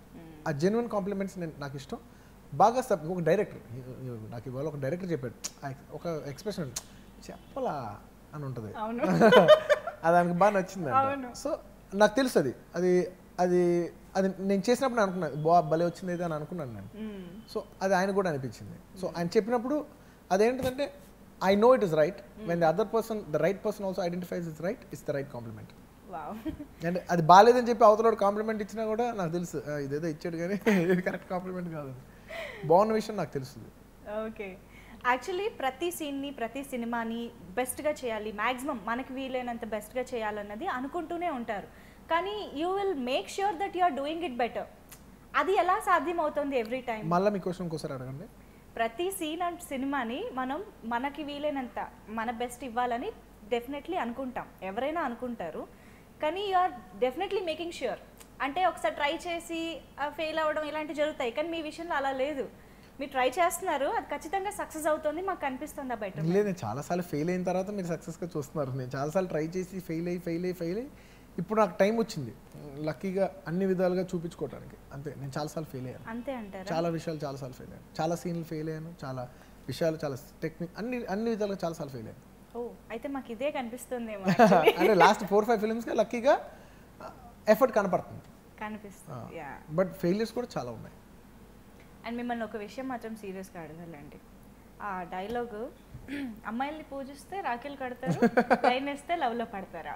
ఆ జెన్యున్ కాంప్లిమెంట్స్ నేను నాకు ఇష్టం బాగా సబ్ ఒక డైరెక్టర్ నాకు ఇవాళ ఒక డైరెక్టర్ చెప్పాడు ఆ ex- ఒక ఎక్స్ప్రెషన్ చెప్పలా అని ఉంటుంది అవును అది ఆయనకు బాగా నచ్చింది అవును. సో నాకు తెలుసు అది అది అది అది నేను చేసినప్పుడు నేను అనుకున్నాను బా భలే వచ్చింది అయితే అని అనుకున్నాను నేను Hmm. సో అది ఆయన కూడా అనిపించింది సో ఆయన చెప్పినప్పుడు అదేంటంటే I know it is right when the other person the right person also identifies is right is the right compliment wow అంటే అది బాగాలేదని చెప్పి అవతల కాంప్లిమెంట్ ఇచ్చినా కూడా నాకు తెలుసు ఆ, ఇదేదో ఇచ్చాడు కానీ ఇది కరెక్ట్ కాంప్లిమెంట్ కాదు బాగున్న విషయం నాకు తెలుస్తుంది ఓకే యాక్చువల్లీ ప్రతి సీన్ని ప్రతి సినిమాని బెస్ట్గా చేయాలి మ్యాక్సిమం మనకి వీలైనంత బెస్ట్గా చేయాలన్నది అనుకుంటూనే ఉంటారు కానీ you will make sure that you are doing it better అది ఎలా సాధ్యం అవుతుంది ఎవ్రీ టైం మళ్ళీ మీ క్వశ్చన్ ఇంకోసారి అడగండి ప్రతి సీన్ అండ్ సినిమాని మనం మనకి వీలైనంత మన బెస్ట్ ఇవ్వాలని డెఫినెట్లీ అనుకుంటాం ఎవరైనా అనుకుంటారు కానీ you are definitely making sure అంటే ఒకసారి ట్రై చేసి ఫెయిల్ అవ్వడం ఇలాంటివి జరుగుతాయి కానీ మీ విషయంలో అలా లేదు మీరు ట్రై చేస్తున్నారు అది ఖచ్చితంగా సక్సెస్ అవుతుంది మాకు కనిపిస్తుంది ఆ బయట లేదు నేను చాలాసార్లు ఫెయిల్ అయిన తర్వాత మీరు సక్సెస్గా చూస్తున్నారు నేను చాలాసార్లు ట్రై చేసి ఫెయిల్ అయ్యి ఫెయిల్ అయ్యి ఫెయిల్ అయ్యి ఇప్పుడు నాకు టైం వచ్చింది లక్కీగా అన్ని విధాలుగా చూపించుకోవడానికి అంతే నేను చాలాసార్లు ఫెయిల్ అయ్యాను అంతే అంటారా చాలా విషయాలు చాలాసార్లు ఫెయిల్ అయ్యాను చాలా సీన్లు ఫెయిల్ అయ్యాను చాలా విషయాలు చాలా టెక్నిక్ అన్ని అన్ని విధాలుగా చాలాసార్లు ఫెయిల్ అయ్యాను ఓ అయితే మాకు ఇదే కనిపిస్తుందేమో అంటే లాస్ట్ ఫోర్ ఫైవ్ ఫిల్మ్స్గా లక్కీగా ఎఫర్ట్ కనపడుతుంది కనిపిస్తుంది యా బట్ ఫెయిలియర్స్ కూడా చాలా ఉన్నాయి అండ్ మిమ్మల్ని ఒక విషయం మాత్రం సీరియస్గా అడగాలండి ఆ డైలాగ్ అమ్మాయిల్ని పూజిస్తే రాఖీలు కడతారు లైన్ వేస్తే లవ్లో పడతారా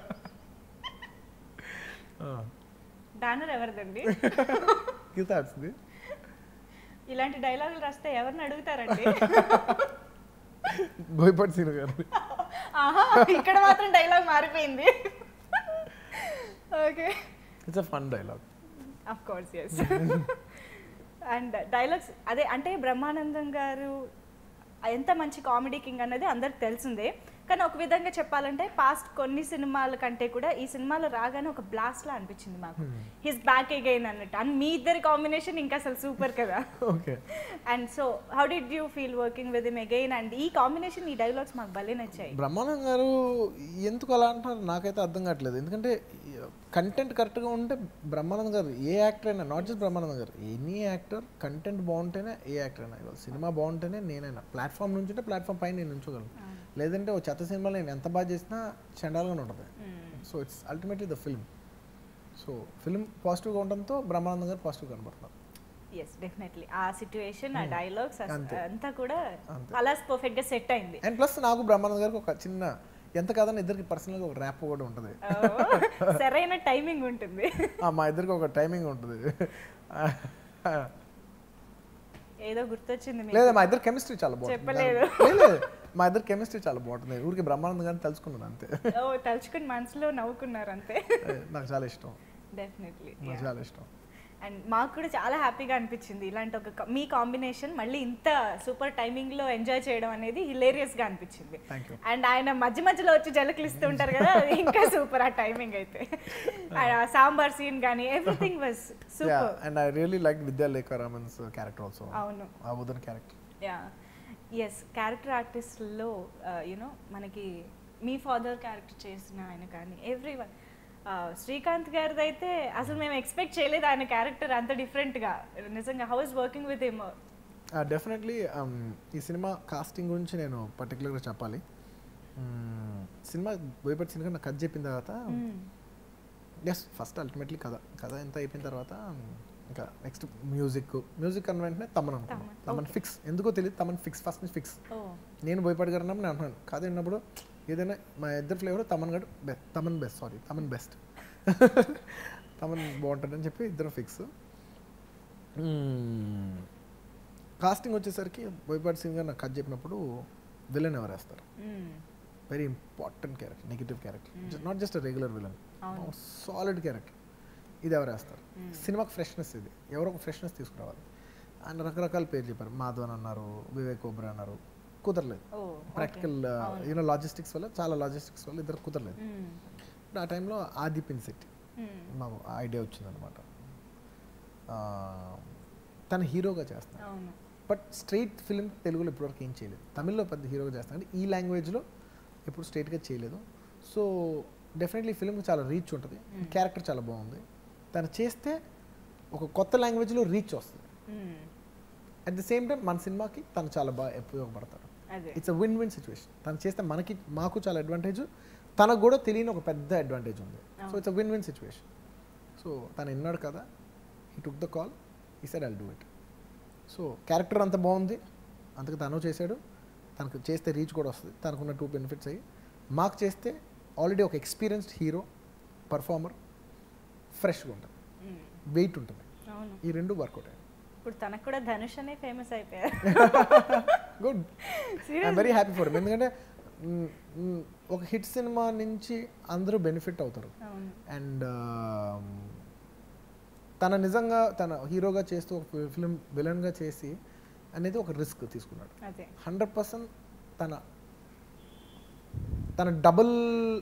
బ్యానర్ ఎవరిదండి గీత వచ్చింది ఇలాంటి డైలాగులు రాస్తే ఎవరిని అడుగుతారండి బోయపాటి సీను గారు ఆహా ఇక్కడ మాత్రం డైలాగ్ మారిపోయింది okay it's a fun dialogue of course yes and dialogues అదే అంటే బ్రహ్మానందం గారు ఎంత మంచి కామెడీ కింగ్ అన్నది అందరికి తెలిసిందే కానీ ఒక విధంగా చెప్పాలంటే పాస్ట్ కొన్ని సినిమాల కంటే కూడా ఈ సినిమాలో రాగానే ఒక బ్లాస్ట్ లా అనిపించింది మాకు హిస్ బ్యాక్ అగైన్ అన్నట్టు అండ్ మీ ఇద్దరి కాంబినేషన్ ఇంకా అసలు సూపర్ కదా okay and so how did you feel working with him again and ఈ కాంబినేషన్ ఈ డైలాగ్స్ మాకు భలే నచ్చాయి బ్రహ్మానందం గారు ఎందుకు అలా అంటున్నారు నాకైతే అర్థం కావట్లేదు ఎందుకంటే కంటెంట్ కరెక్ట్గా ఉంటే బ్రహ్మానందం గారు ఏ యాక్టర్ అయినా నాట్ జస్ట్ బ్రహ్మానందం గారు ఎనీ యాక్టర్ కంటెంట్ బాగుంటేనే ఏ యాక్టర్ అయినా ఇవాళ సినిమా బాగుంటేనే నేనైనా ప్లాట్ఫామ్ నుంచి ఉంటే ప్లాట్ఫామ్ పైన నేను ఉంచగలను లేదంటే ఓ చెత్త సినిమాలో నేను ఎంత బాగా చేసినా చండాలుగానే ఉంటుంది so it's ultimately the film so film పాజిటివ్గా ఉండడంతో బ్రహ్మానందం గారు పాజిటివ్ కనబడుతున్నారు ఎస్ డెఫినెట్లీ ఆ సిచ్యువేషన్ ఆ డైలాగ్స్ అంతే. అంతా కూడా అంతే. అలా పర్ఫెక్ట్ గా సెట్ అయింది అండ్ ప్లస్ నాకు బ్రహ్మానందం గారికి ఒక చిన్న ఎంత కాదని ఇద్దరికి పర్సనల్గా ఒక ర్యాప్ కూడా ఉంటుంది ఓ, సరైన టైమింగ్ ఉంటుంది ఆ, మా ఇద్దరికి ఒక టైమింగ్ ఉంటుంది ఏదో గుర్తొచ్చింది మీకు. లేదా మా ఇద్దరు కెమిస్ట్రీ చాలా బాగుంటుంది చెప్పలేదు. లేదు, లేదు. మా ఇద్దరు కెమిస్ట్రీ చాలా బాగుంటుంది ఊరికి బ్రహ్మానందం గారిని తలుచుకున్నాను అంతే ఓ తలుచుకుని మనసులో నవ్వుకున్నారు అంతే నాకు చాలా ఇష్టం డెఫినెట్లీ నాకు చాలా ఇష్టం అండ్ మాకు కూడా చాలా హ్యాపీగా అనిపించింది ఇలాంటి ఒక క- మీ కాంబినేషన్ మళ్ళీ ఇంత సూపర్ టైమింగ్ లో ఎంజాయ్ చేయడం అనేది హిలేరియస్ గా అనిపించింది థ్యాంక్ యూ అండ్ ఆయన మధ్య మధ్యలో వచ్చి జలకులు ఇస్తూ ఉంటారు కదా అది ఇంకా సూపర్ ఆ టైమింగ్ అయితే And ఆ సాంబార్ సీన్ కానీ everything was super and I really like Vidya Lekha Raman's character also అవును ఆ ఉదన్ క్యారెక్టర్ యా ఎస్ క్యారెక్టర్ ఆర్టిస్ట్లో యూనో మనకి మీ ఫాదర్ క్యారెక్టర్ చేసిన ఆయన కానీ ఎవ్రీ వన్ శ్రీకాంత్ గారిది అయితే అసలు మేము ఎక్స్పెక్ట్ చేయలేదు ఆయన క్యారెక్టర్ అంత డిఫరెంట్గా నిజంగా how's working with him definitely ఈ సినిమా కాస్టింగ్ గురించి నేను పర్టికులర్గా చెప్పాలి మ్మ్. సినిమా బోయపాటి సినిమా నాకు కథ చెప్పిన తర్వాత మ్మ్. ఎస్ ఫస్ట్ అల్టిమేట్లీ కథ కథ ఎంత అయిపోయిన తర్వాత ఇంకా నెక్స్ట్ మ్యూజిక్ మ్యూజిక్ అన్న వెంటనే తమన్ అనుకున్నాను తమన్, తమన్ okay. ఫిక్స్ ఎందుకో తెలియదు తమన్ ఫిక్స్ ఫస్ట్ నుంచి ఫిక్స్ ఓ నేను భయపడి గారు అన్నప్పుడు నేను అంటున్నాను కథ విన్నప్పుడు ఏదైనా మా ఇద్దరు ఫ్లేవర్ తమన్ గడు best Thaman best sorry Thaman best Thaman బాగుంటుందని చెప్పి ఇద్దరు ఫిక్స్ కాస్టింగ్ వచ్చేసరికి బోయపాటి సింగ్ గారు నాకు కథ చెప్పినప్పుడు విలన్ ఎవరు వేస్తారు మ్మ్. Very important character negative character Mm. Not just regular villain అవును. సాలిడ్ క్యారెక్టర్ ఇది ఎవరు వేస్తారు Mm. సినిమాకి ఫ్రెష్నెస్ ఇది ఎవరో ఒక ఫ్రెష్నెస్ తీసుకురావాలి ఆయన రకరకాల పేర్లు చెప్పారు మాధవన్ అన్నారు వివేక్ ఓబ్రా అన్నారు కుదరలేదు ఓ ప్రాక్టికల్ అవును. యూనో లాజిస్టిక్స్ వల్ల చాలా లాజిస్టిక్స్ వల్ల ఇద్దరు కుదరలేదు మ్మ్. ఆ టైంలో ఆది పిన్సెట్టి మ్మ్. మాకు ఐడియా వచ్చిందనమాట తను హీరోగా చేస్తాను అవును బట్ స్ట్రైట్ ఫిల్మ్ తెలుగులో ఇప్పటివరకు ఏం చేయలేదు తమిళ్లో పెద్ద హీరోగా చేస్తాను అంటే ఈ లాంగ్వేజ్లో ఎప్పుడు స్ట్రైట్గా చేయలేదు సో డెఫినెట్లీ ఫిల్మ్కి చాలా రీచ్ ఉంటుంది Mm. క్యారెక్టర్ చాలా బాగుంది తను చేస్తే ఒక కొత్త లాంగ్వేజ్లో రీచ్ వస్తుంది మ్మ్. అట్ ద సేమ్ టైం మన సినిమాకి తను చాలా బాగా ఉపయోగపడతాడు అదే it's a win win situation తను చేస్తే మనకి మాకు చాలా అడ్వాంటేజ్ తనకు కూడా తెలియని ఒక పెద్ద అడ్వాంటేజ్ ఉంది సో అవును. It's a win win situation so తను విన్నాడు కదా ఈ టుక్ ద కాల్ ఈ side I'll do it so character అంత బాగుంది అందుకు తను చేశాడు తనకు చేస్తే రీచ్ కూడా వస్తుంది తనకున్న టూ బెనిఫిట్స్ అయ్యి మాకు చేస్తే ఆల్రెడీ ఒక ఎక్స్పీరియన్స్డ్ హీరో పర్ఫార్మర్ ఫ్రెష్గా ఉంటుంది మ్మ్. వెయిట్ ఉంటుంది అవును ఈ రెండు వర్కౌట్ అయ్యాయి ఇప్పుడు తనకు కూడా ధనుష్ అనే ఫేమస్ అయిపోయారు good I'm very happy for ఎందుకంటే మ్, మ్, ఒక హిట్ సినిమా నుంచి అందరూ బెనిఫిట్ అవుతారు అవును అండ్ తన నిజంగా తన హీరోగా చేస్తూ ఒక ఫిలిం విలన్గా చేసి అనేది ఒక రిస్క్ తీసుకున్నాడు అదే హండ్రెడ్ పర్సెంట్ తన తన డబుల్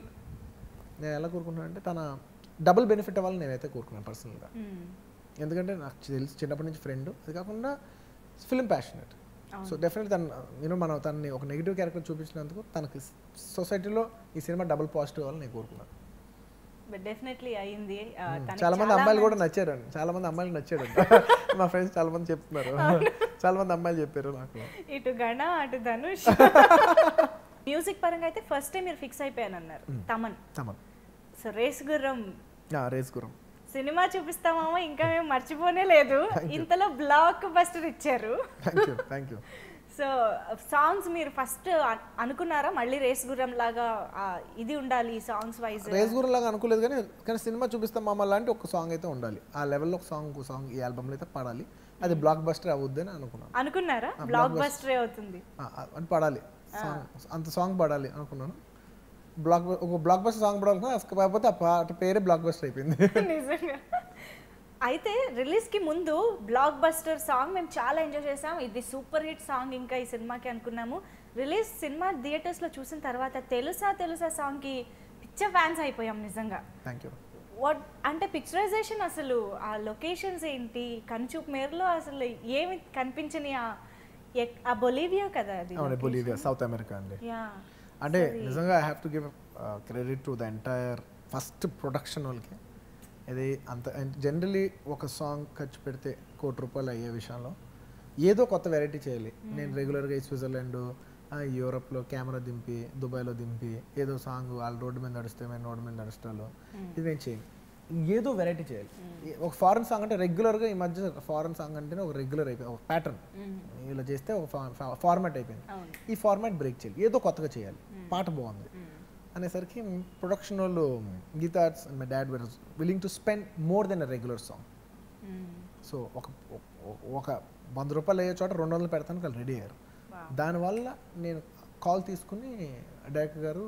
నేను ఎలా కోరుకుంటున్నాను అంటే తన డబుల్ బెనిఫిట్ అవ్వాలని నేనైతే కోరుకున్నాను పర్సనల్గా మ్మ్. ఎందుకంటే నాకు తెలుసు చిన్నప్పటి నుంచి ఫ్రెండ్ అది కాకుండా ఫిలిం ప్యాషనెట్ సో అవును డెఫినెట్లీ తను యూనో మనం తనని ఒక నెగిటివ్ క్యారెక్టర్ చూపించినందుకు తనకి సొసైటీలో ఈ సినిమా డబుల్ పాజిటివ్ అవ్వాలని నేను కోరుకున్నాను బట్ డెఫినెట్లీ అయింది ఆ, మ్మ్. తనకి చాలా మంది అమ్మాయిలు కూడా మంచి- నచ్చారండి చాలా మంది అమ్మాయిలు నచ్చాడు మా ఫ్రెండ్స్ చాలా మంది చెప్తున్నారు చాలా మంది అమ్మాయిలు చెప్పారు నాకు ఇటు గణ అటు ధనుష్ మ్యూజిక్ పరంగా అయితే ఫస్ట్ టైం మీరు ఫిక్స్ అయిపోయాను అన్నారు తమన్ తమన్ సో రేస్ గుర్రం రేస్ గురం సినిమా చూపిస్తామేమో ఇంకా మేము మర్చిపోనే లేదు Thank you. ఇంతలో బ్లాక్ బస్టర్ ఇచ్చారు thank you thank you so songs మీరు ఫస్ట్ అనుకున్నారా మళ్ళీ రేస్ గుర్రం లాగా ఆ, ఇది ఉండాలి సాంగ్స్ వైజ్ రేస్ గురం లాగా అనుకోలేదు కానీ కానీ సినిమా చూపిస్తాం మామ లాంటి ఒక సాంగ్ అయితే ఉండాలి ఆ లెవెల్లో ఒక సాంగ్ ఒక సాంగ్ ఈ ఆల్బమ్లో అయితే పాడాలి అది బ్లాక్ బస్టర్ అవుద్దని అనుకున్నాను అనుకున్నారా ఆ, బ్లాక్ blockbuster. బస్టరే అవుతుంది ఆ, ఆ, అని పాడాలి సాంగ్ అంత సాంగ్ పాడాలి అనుకున్నాను బ్లాక్ ఒక బ్లాక్ బస్టర్ సాంగ్ పాడాలనుకున్నా కాకపోతే ఆ పాట పేరే బ్లాక్ బస్టర్ అయిపోయింది నిజంగా అయితే రిలీజ్ కి ముందు బ్లాక్ బస్టర్ సాంగ్ మేము చాలా ఎంజాయ్ చేసాం ఇది సూపర్ హిట్ సాంగ్ ఇంకా ఈ సినిమాకి అనుకున్నాము రిలీజ్ సినిమా థియేటర్స్ లో చూసిన తర్వాత తెలుసా తెలుసా సాంగ్ కి పిచ్చ ఫ్యాన్స్ అయిపోయాం నిజంగా థ్యాంక్ యూ వాట్ అంటే పిక్చరైజేషన్ అసలు ఆ లొకేషన్స్ ఏంటి కనుచూపు మేరలో అసలు ఏమి కనిపించని ఆ ఎక్- ఆ బొలీవియా కదా అది అవును బొలీవియా సౌత్ అమెరికా అండి యా అంటే నిజంగా I have to give credit to the entire first production వాళ్ళకి ఇది అంత జనరలీ ఒక సాంగ్ ఖర్చు పెడితే కోటి రూపాయలు అయ్యే విషయంలో ఏదో కొత్త వెరైటీ చేయాలి నేను రెగ్యులర్గా ఈ స్విట్జర్లాండ్ ఆ, యూరోప్లో కెమెరా దింపి దుబాయ్లో దింపి ఏదో సాంగ్ వాళ్ళు రోడ్డు మీద నడిస్తే మేము రోడ్డు మీద నడుస్తాలో ఇది నేను చేయను ఏదో వెరైటీ చేయాలి ఈ- ఒక ఫారెన్ సాంగ్ అంటే రెగ్యులర్గా ఈ మధ్య ఫారెన్ సాంగ్ అంటేనే ఒక రెగ్యులర్ అయిపోయి ఒక ప్యాటర్న్ ఇలా చేస్తే ఒక ఫార్మాట్ అయిపోయింది అవును ఈ ఫార్మాట్ బ్రేక్ చేయాలి ఏదో కొత్తగా చేయాలి పాట బాగుంది మ్మ్. అనేసరికి ప్రొడక్షన్ వాళ్ళు Geetha Arts and my dad were willing to spend more than a regular song మ్మ్. సో ఒక ఒక- ఒక వంద రూపాయలు అయ్యే చోట రెండు వందలు పెడతాను వాళ్ళు రెడీ అయ్యారు Wow. దానివల్ల నేను కాల్ తీసుకుని డైరెక్టర్ గారు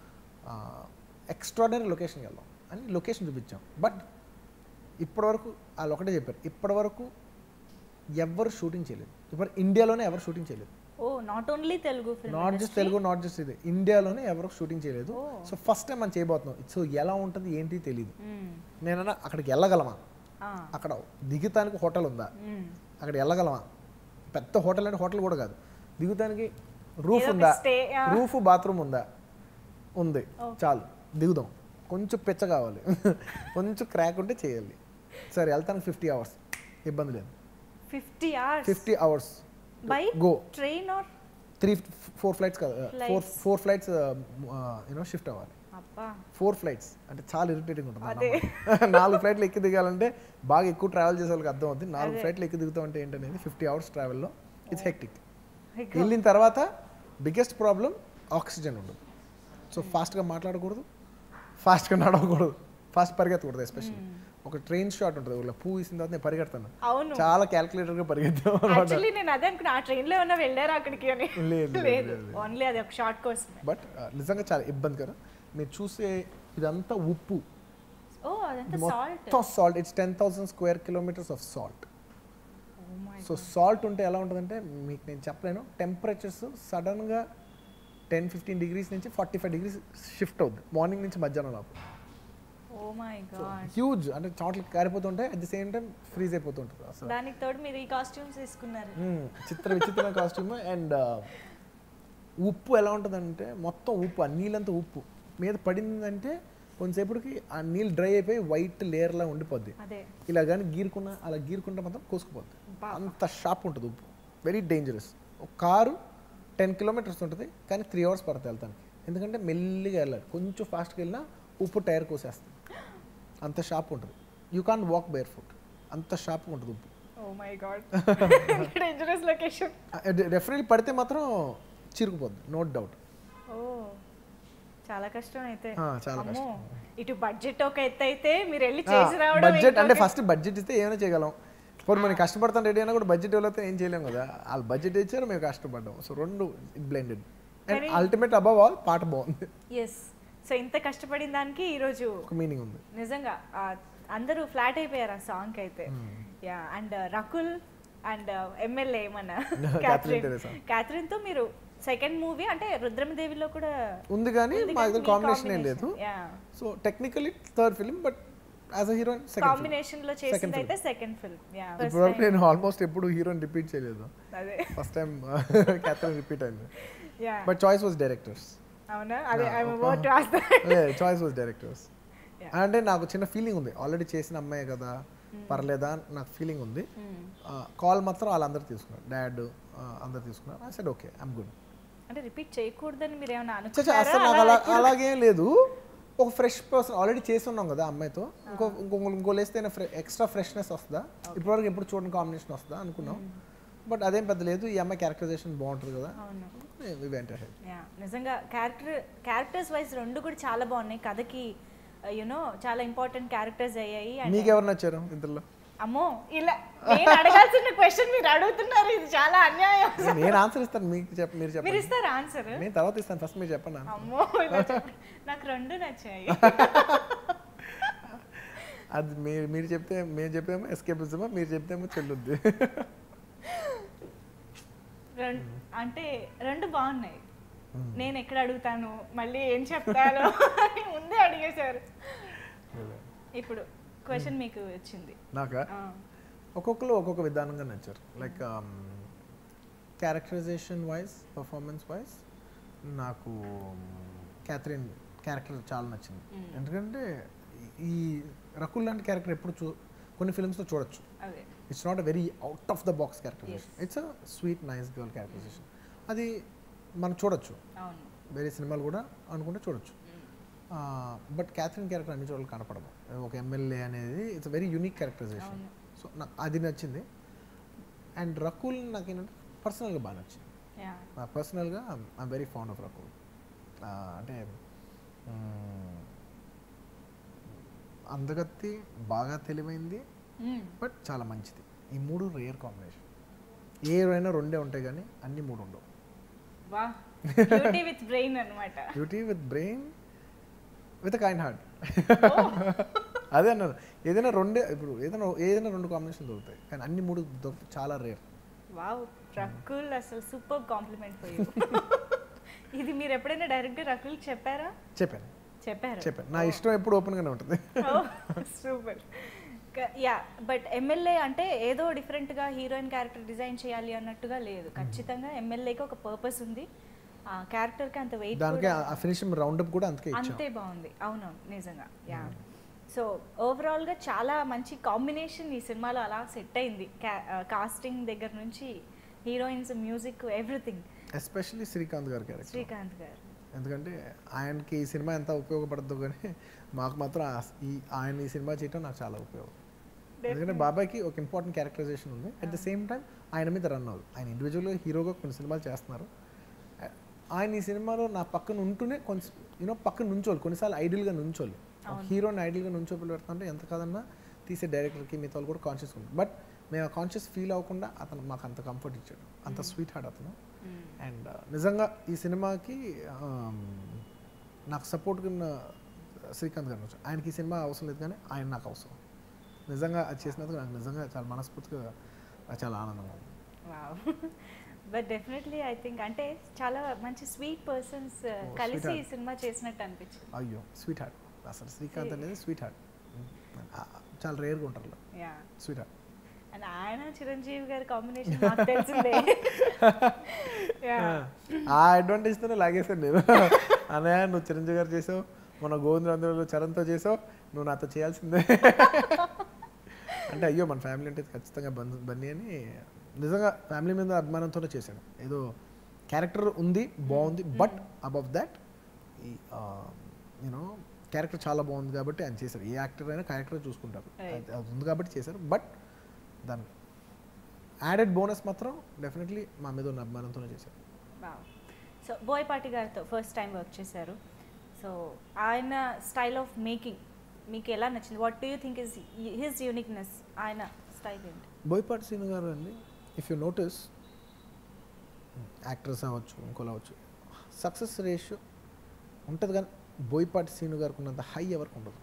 ఎక్స్ట్రాడనరీ లొకేషన్కి వెళ్దాం అని లొకేషన్ చూపించాం బట్ ఇప్పటివరకు వాళ్ళు ఒకటే చెప్పారు ఇప్పటివరకు ఎవ్వరు షూటింగ్ చేయలేదు ఇప్పుడు ఇండియాలోనే ఎవరు షూటింగ్ చేయలేదు ఓ not only Telugu film not just Telugu not just ఇది ఇండియాలోనే ఎవరు షూటింగ్ చేయలేదు Oh. సో ఫస్ట్ టైం మనం చేయబోతున్నాం సో ఎలా ఉంటుంది ఏంటి తెలియదు నేనన్నా అక్కడికి వెళ్ళగలమా అక్కడ దిగుతానికి హోటల్ ఉందా అక్కడ వెళ్ళగలమా పెద్ద హోటల్ అంటే హోటల్ కూడా కాదు దిగుతానికి రూఫ్ ఏదో ఒక ఉందా stay, ఆ. రూఫ్ బాత్రూమ్ ఉందా ఉంది Oh. చాలు దిగుదాం కొంచెం పిచ్చ కావాలి కొంచెం క్రాక్ ఉంటే చేయాలి సరే వెళ్తానికి ఫిఫ్టీ అవర్స్ ఇబ్బంది లేదు fifty hours fifty hours by go train or three four flights కదా four Flights. Four flights you know shift అవ్వాలి అబ్బా ఫోర్ ఫ్లైట్స్ అంటే చాలా ఇరిటేటింగ్ ఉంటుంది అదే. అన్నమాట. నాలుగు ఫ్లైట్లు ఎక్కి దిగాలంటే బాగా ఎక్కువ ట్రావెల్ చేసే వాళ్ళకి అర్థం అవుతుంది నాలుగు అదే. ఫ్లైట్లు ఎక్కి దిగుతాం అంటే ఏంటనేది ఫిఫ్టీ అవర్స్ ట్రావెల్లో ఇట్స్ హెక్టిక్ ఇక వెళ్ళిన తర్వాత బిగ్గెస్ట్ ప్రాబ్లం ఆక్సిజన్ ఉండదు సో ఫాస్ట్గా మాట్లాడకూడదు ఫాస్ట్గా నడవకూడదు ఫాస్ట్ పరిగెత్తకూడదు ఎస్పెషల్లీ ఒక ట్రైన్ షాట్ ఉంటుంది ఊళ్ళో పువ్వు ఇసిన తర్వాత నేను పరిగెడతాను అవును చాలా క్యాల్కులేటర్గా పరిగెత్తాం అనమాట యాక్చువల్లీ నేను అదే అనుకున్నా ఆ ట్రైన్ లో ఏమన్నా వెళ్ళారా అక్కడికి అని లేదు, లేదు, లేదు లేదు. ఓన్లీ అది ఒక షార్ట్ కోసమే బట్ నిజంగా చాలా ఇబ్బందికరం మీరు చూసే ఇదంతా ఉప్పు ఓ అదంతా సాల్ట్ మొత్తం salt it's ten thousand square kilometres of salt oh my so salt ఉంటే ఎలా ఉంటుందంటే మీకు నేను చెప్పలేను టెంపరేచర్స్ సడన్గా టెన్ ఫిఫ్టీన్ డిగ్రీస్ నుంచి ఫార్టీ ఫైవ్ డిగ్రీస్ షిఫ్ట్ అవుద్ది మార్నింగ్ నుంచి మధ్యాహ్నం లోపు ఓ మై గాడ్ హ్యూజ్ అంటే చోట్లకి కారిపోతుంటాయి at the same time freeze అయిపోతుంటుంది అసలు దానికి తోడు మీరు ఈ కాస్ట్యూమ్స్ తీసుకున్నారు మ్మ్. చిత్ర విచిత్రమైన కాస్ట్యూమ్ అండ్ ఉప్పు ఎలా ఉంటుందంటే మొత్తం ఉప్పు ఆ నీళ్ళంతా ఉప్పు మీద పడిందంటే కొంతసేపటికి ఆ నీళ్ళు డ్రై అయిపోయి వైట్ లేయర్లా ఉండిపోద్ది అదే ఇలా కానీ గీరుకున్న అలా గీరుకుంటే మాత్రం కోసుకుపోద్ది బా. అంత షార్ప్ ఉంటుంది ఉప్పు వెరీ డేంజరస్ ఒక కారు టెన్ కిలోమీటర్స్ ఉంటుంది కానీ త్రీ అవర్స్ పడుతుంది వెళ్తానికి ఎందుకంటే మెల్లిగా వెళ్ళాలి కొంచెం ఫాస్ట్గా వెళ్ళినా ఉప్పు టైర్ కోసేస్తుంది అంత షార్ప్ ఉంటుంది you can walk barefoot అంత షార్ప్గా ఉంటుంది ఉప్పు oh my God dangerous location definitely పడితే మాత్రం చిరుకుపోద్ది నో డౌట్ ఓ చాలా కష్టం అయితే ఆ, చాలా అమ్మో ఇటు బడ్జెట్ ఒక ఎత్తు అయితే మీరు వెళ్ళి చేసి రావడం బడ్జెట్ అంటే ఇంకొక- ఫస్ట్ బడ్జెట్ ఇస్తే ఏమైనా చేయగలం ఇప్పుడు మనం కష్టపడతాం రెడీ అయినా కూడా బడ్జెట్ ఇవ్వలేకపోతే ఏం చేయలేం కదా వాళ్ళు బడ్జెట్ ఇచ్చారు మేము కష్టపడ్డాం సో రెండు బ్లెండెడ్ అండ్ కానీ- అల్టిమేట్ అబవ్ ఆల్ పాట బాగుంది ఎస్ సో ఇంత కష్టపడిన దానికి ఈరోజు ఒక మీనింగ్ ఉంది నిజంగా ఆ, అందరూ ఫ్లాట్ అయిపోయారు ఆ సాంగ్ అయితే yeah and Rakul and MLA మన Catherine Teresa. క్యాథరిన్ తో మీరు సెకండ్ మూవీ అంటే రుద్రమదేవిలో కూడా ఉంది కానీ ఉంది మా కానీ దగ్గర మీ కాంబినేషన్ ఏం లేదు combination. Yeah. So technically third film but as a heroine second combination లో చేసింది film. అయితే సెకండ్ ఫిల్మ్ యా ఇప్పుడు వరకు నేను ఆల్మోస్ట్ ఎప్పుడు హీరోయిన్ రిపీట్ చేయలేదు అదే ఫస్ట్ టైం క్యాథరిన్ రిపీట్ అయింది yeah but choice was director's అవునా అదే Yeah, ఐ ఒక- about to ask choice was director's Yeah. అంటే నాకు చిన్న ఫీలింగ్ ఉంది ఆల్రెడీ చేసిన అమ్మాయి కదా పర్లేదా అని నాకు ఫీలింగ్ ఉంది కాల్ మాత్రం వాళ్ళందరూ తీసుకున్నారు డాడ్ అందరు తీసుకున్నారు I said okay I'm good అంటే రిపీట్ చేయకూడదని మీరు ఏమైనా చచ్చా అసలు నాకు అలా అలాగేం లేదు ఒక ఫ్రెష్ పర్సన్ ఆల్రెడీ చేసి ఉన్నాం కదా అమ్మాయితో ఇంకో ఇంకో ఇంకో లేస్తే ఎక్స్ట్రా ఫ్రెష్నెస్ వస్తుందా ఇప్పటివరకు ఎప్పుడు చూడని కాంబినేషన్ వస్తుందా అనుకున్నాం బట్ అదేం పెద్ద లేదు ఈ అమ్మాయి క్యారెక్టరైజేషన్ బాగుంటుంది కదా అవును వెంట యా నిజంగా క్యారెక్టర్ క్యారెక్టర్స్ వైజ్ రెండు కూడా చాలా బాగున్నాయి కథకి యునో చాలా ఇంపార్టెంట్ క్యారెక్టర్స్ అయ్యాయి and మీకు ఎవరు నచ్చారు ఇంతలో అమ్మో ఇలా నేను అడగాల్సిన క్వశ్చన్ మీరు అడుగుతున్నారు ఇది చాలా అన్యాయం నేను ఆన్సర్ ఇస్తాను మీకు చెప్ప మీరు మీరు చెప్పండి ఇస్తారా ఆన్సర్ నేను తర్వాత ఇస్తాను ఫస్ట్ మీరు చెప్పండి answer. అమ్మో ఇలా చెప్ప- నాకు రెండు నచ్చాయి అది మీరు మీరు చెప్తే మేము చెప్తేమో ఎస్కేపిజమా మీరు చెప్తేమో చెల్లుద్ది రెండు అంటే రెండు బాగున్నాయి నేను ఎక్కడ అడుగుతాను మళ్ళీ ఏం చెప్తాను అని ముందే అడిగేశారు ఇప్పుడు క్వశ్చన్ మీకు వచ్చింది నాకా ఆ, ఒక్కొక్కరు ఒక్కొక్క విధానంగా నచ్చారు like characterisation wise performance wise నాకు క్యాథరిన్ క్యారెక్టర్ చాలా నచ్చింది Mm. ఎందుకంటే ఈ రకుల్ లాంటి క్యారెక్టర్ ఎప్పుడు చూ కొన్ని ఫిల్మ్స్లో చూడొచ్చు అదే it's not a very out of the box characterisation it's a sweet nice girl characterisation అది మనం చూడొచ్చు అవును వేరే సినిమాలు కూడా అనుకుంటే చూడొచ్చు Mm. బట్ క్యాథరిన్ క్యారెక్టర్ అన్ని చోట్ల కనపడదు ఒక ఎమ్మెల్యే అనేది ఇట్స్ వెరీ యూనిక్ క్యారెక్టరైజేషన్ అవును సో నాకు అది నచ్చింది అండ్ రకుల్ నాకు ఏంటంటే పర్సనల్గా బాగా నచ్చింది యా నాకు పర్సనల్గా I'm very fond of Rakul అంటే మ్మ్, అందగత్తి బాగా తెలివైంది బట్ చాలా మంచిది ఈ మూడు రేర్ కాంబినేషన్ ఏ అయినా రెండే ఉంటాయి కానీ అన్ని మూడు ఉండవు వా బ్యూటీ విత్ బ్రెయిన్ అన్నమాట beauty with brain with kind heart అదే అన్నారు ఏదైనా రెండే ఇప్పుడు ఏదైనా ఏదైనా రెండు కాంబినేషన్ దొరుకుతాయి కానీ అన్ని మూడు దొరుకుతాయి చాలా రేర్ వావ్ రకుల్ అసలు సూపర్ కాంప్లిమెంట్ ఫర్ యూ ఇది మీరు ఎప్పుడైనా డైరెక్ట్ రకుల్ చెప్పారా చెప్పాను చెప్పారు చెప్పాను నా ఇష్టం ఎప్పుడు ఓపెన్గానే ఉంటుంది సూపర్ యా బట్ ఎమ్మెల్యే అంటే ఏదో డిఫరెంట్గా హీరోయిన్ క్యారెక్టర్ డిజైన్ చేయాలి అన్నట్టుగా లేదు ఖచ్చితంగా ఎమ్మెల్యేకి ఒక పర్పస్ ఉంది ఆ క్యారెక్టర్కి అంత వెయిట్ దానికి ఆ ఫినిషింగ్ రౌండప్ కూడా అంతకే ఇచ్చాం అంతే బాగుంది అవునవును నిజంగా యా సో ఓవరాల్గా చాలా మంచి కాంబినేషన్ ఈ సినిమాలో అలా సెట్ అయింది కాస్టింగ్ దగ్గర నుంచి heroines music everything especially Srikanth గారి క్యారెక్టర్ శ్రీకాంత్ గారు ఎందుకంటే ఆయనకి ఈ సినిమా ఎంత ఉపయోగపడద్దు కానీ మాకు మాత్రం ఆ- ఈ ఆయన ఈ సినిమా చేయటం నాకు చాలా ఉపయోగం ఎందుకంటే బాబాయ్కి ఒక ఇంపార్టెంట్ క్యారెక్టరైజేషన్ ఉంది అట్ ద సేమ్ టైం ఆయన మీద రన్ అవ్వదు ఆయన ఇండివిజువల్గా హీరోగా కొన్ని సినిమాలు చేస్తున్నారు ఆ- ఆయన ఈ సినిమాలో నా పక్కన ఉంటూనే కొంచెం యూనో పక్కన నుంచోవాలి కొన్నిసార్లు ఐడియల్గా నుంచోవాలి ఒక హీరోని ఐడియల్గా నుంచోపి పెడుతుంటే ఎంత కాదన్నా తీసే డైరెక్టర్కి మిగతా వాళ్ళు కూడా కాన్షియస్ ఉంది బట్ మేము ఆ కాన్షియస్ ఫీల్ అవ్వకుండా అతను మాకు అంత కంఫర్ట్ ఇచ్చాడు అంత స్వీట్ హార్ట్ అతను అండ్ నిజంగా ఈ సినిమాకి um, నాకు సపోర్ట్గా ఉన్న శ్రీకాంత్ గారు వచ్చారు ఆయనకి ఈ సినిమా అవసరం లేదు కానీ ఆయన నాకు అవసరం నిజంగా అది చేసినందుకు నాకు నిజంగా చాలా మనస్ఫూర్తిగా నాకు చాలా ఆనందంగా ఉంది wow but definitely I think అంటే చాలా మంచి స్వీట్ పర్సన్స్ sweet కలిసి ఈ heart. సినిమా చేసినట్టు అనిపించింది అయ్యో స్వీట్ హార్ట్ అసలు శ్రీకాంత్ అనేది స్వీట్ హార్ట్ చాలా రేర్గా ఉంటారు యా స్వీట్ హార్ట్ అండ్ ఆయన చిరంజీవి గారి కాంబినేషన్ నాకు తెలిసిందే Yeah. ఆ అడ్వాంటేజ్తోనే లాగేశాను నేను అన్నయ్య నువ్వు చిరంజీవి గారు చేసావు మన గోవింద అందరిలో చరణ్తో చేసావు నువ్వు నాతో చేయాల్సిందే అంటే అయ్యో మన ఫ్యామిలీ అంటే ఖచ్చితంగా బంధు బన్నీ అని నిజంగా ఫ్యామిలీ మీద అభిమానంతోనే చేశాను ఏదో క్యారెక్టర్ ఉంది బాగుంది బట్ అబవ్ దాట్ ఈ యూనో క్యారెక్టర్ చాలా బాగుంది కాబట్టి ఆయన చేశారు ఏ యాక్టర్ అయినా క్యారెక్టర్ చూసుకుంటారు Right. అది అది ఉంది కాబట్టి చేశారు బట్ దాని యాడెడ్ బోనస్ మాత్రం డెఫినెట్లీ మా మీద ఉన్న అభిమానంతోనే చేశారు వావ్ సో బోయపాటి గారితో ఫస్ట్ టైం వర్క్ చేశారు సో ఆయన స్టైల్ ఆఫ్ మేకింగ్ మీకు ఎలా నచ్చింది what do you think is his uniqueness ఆయన స్టైల్ ఏంటి బోయపాటి సీను గారు అండి ఇఫ్ యూ నోటీస్ యాక్టర్స్ అవ్వచ్చు ఇంకోలా అవ్వచ్చు సక్సెస్ రేషియో ఉంటుంది కానీ బోయపాటి సీను గారికి ఉన్నంత హై ఎవరికి ఉండదు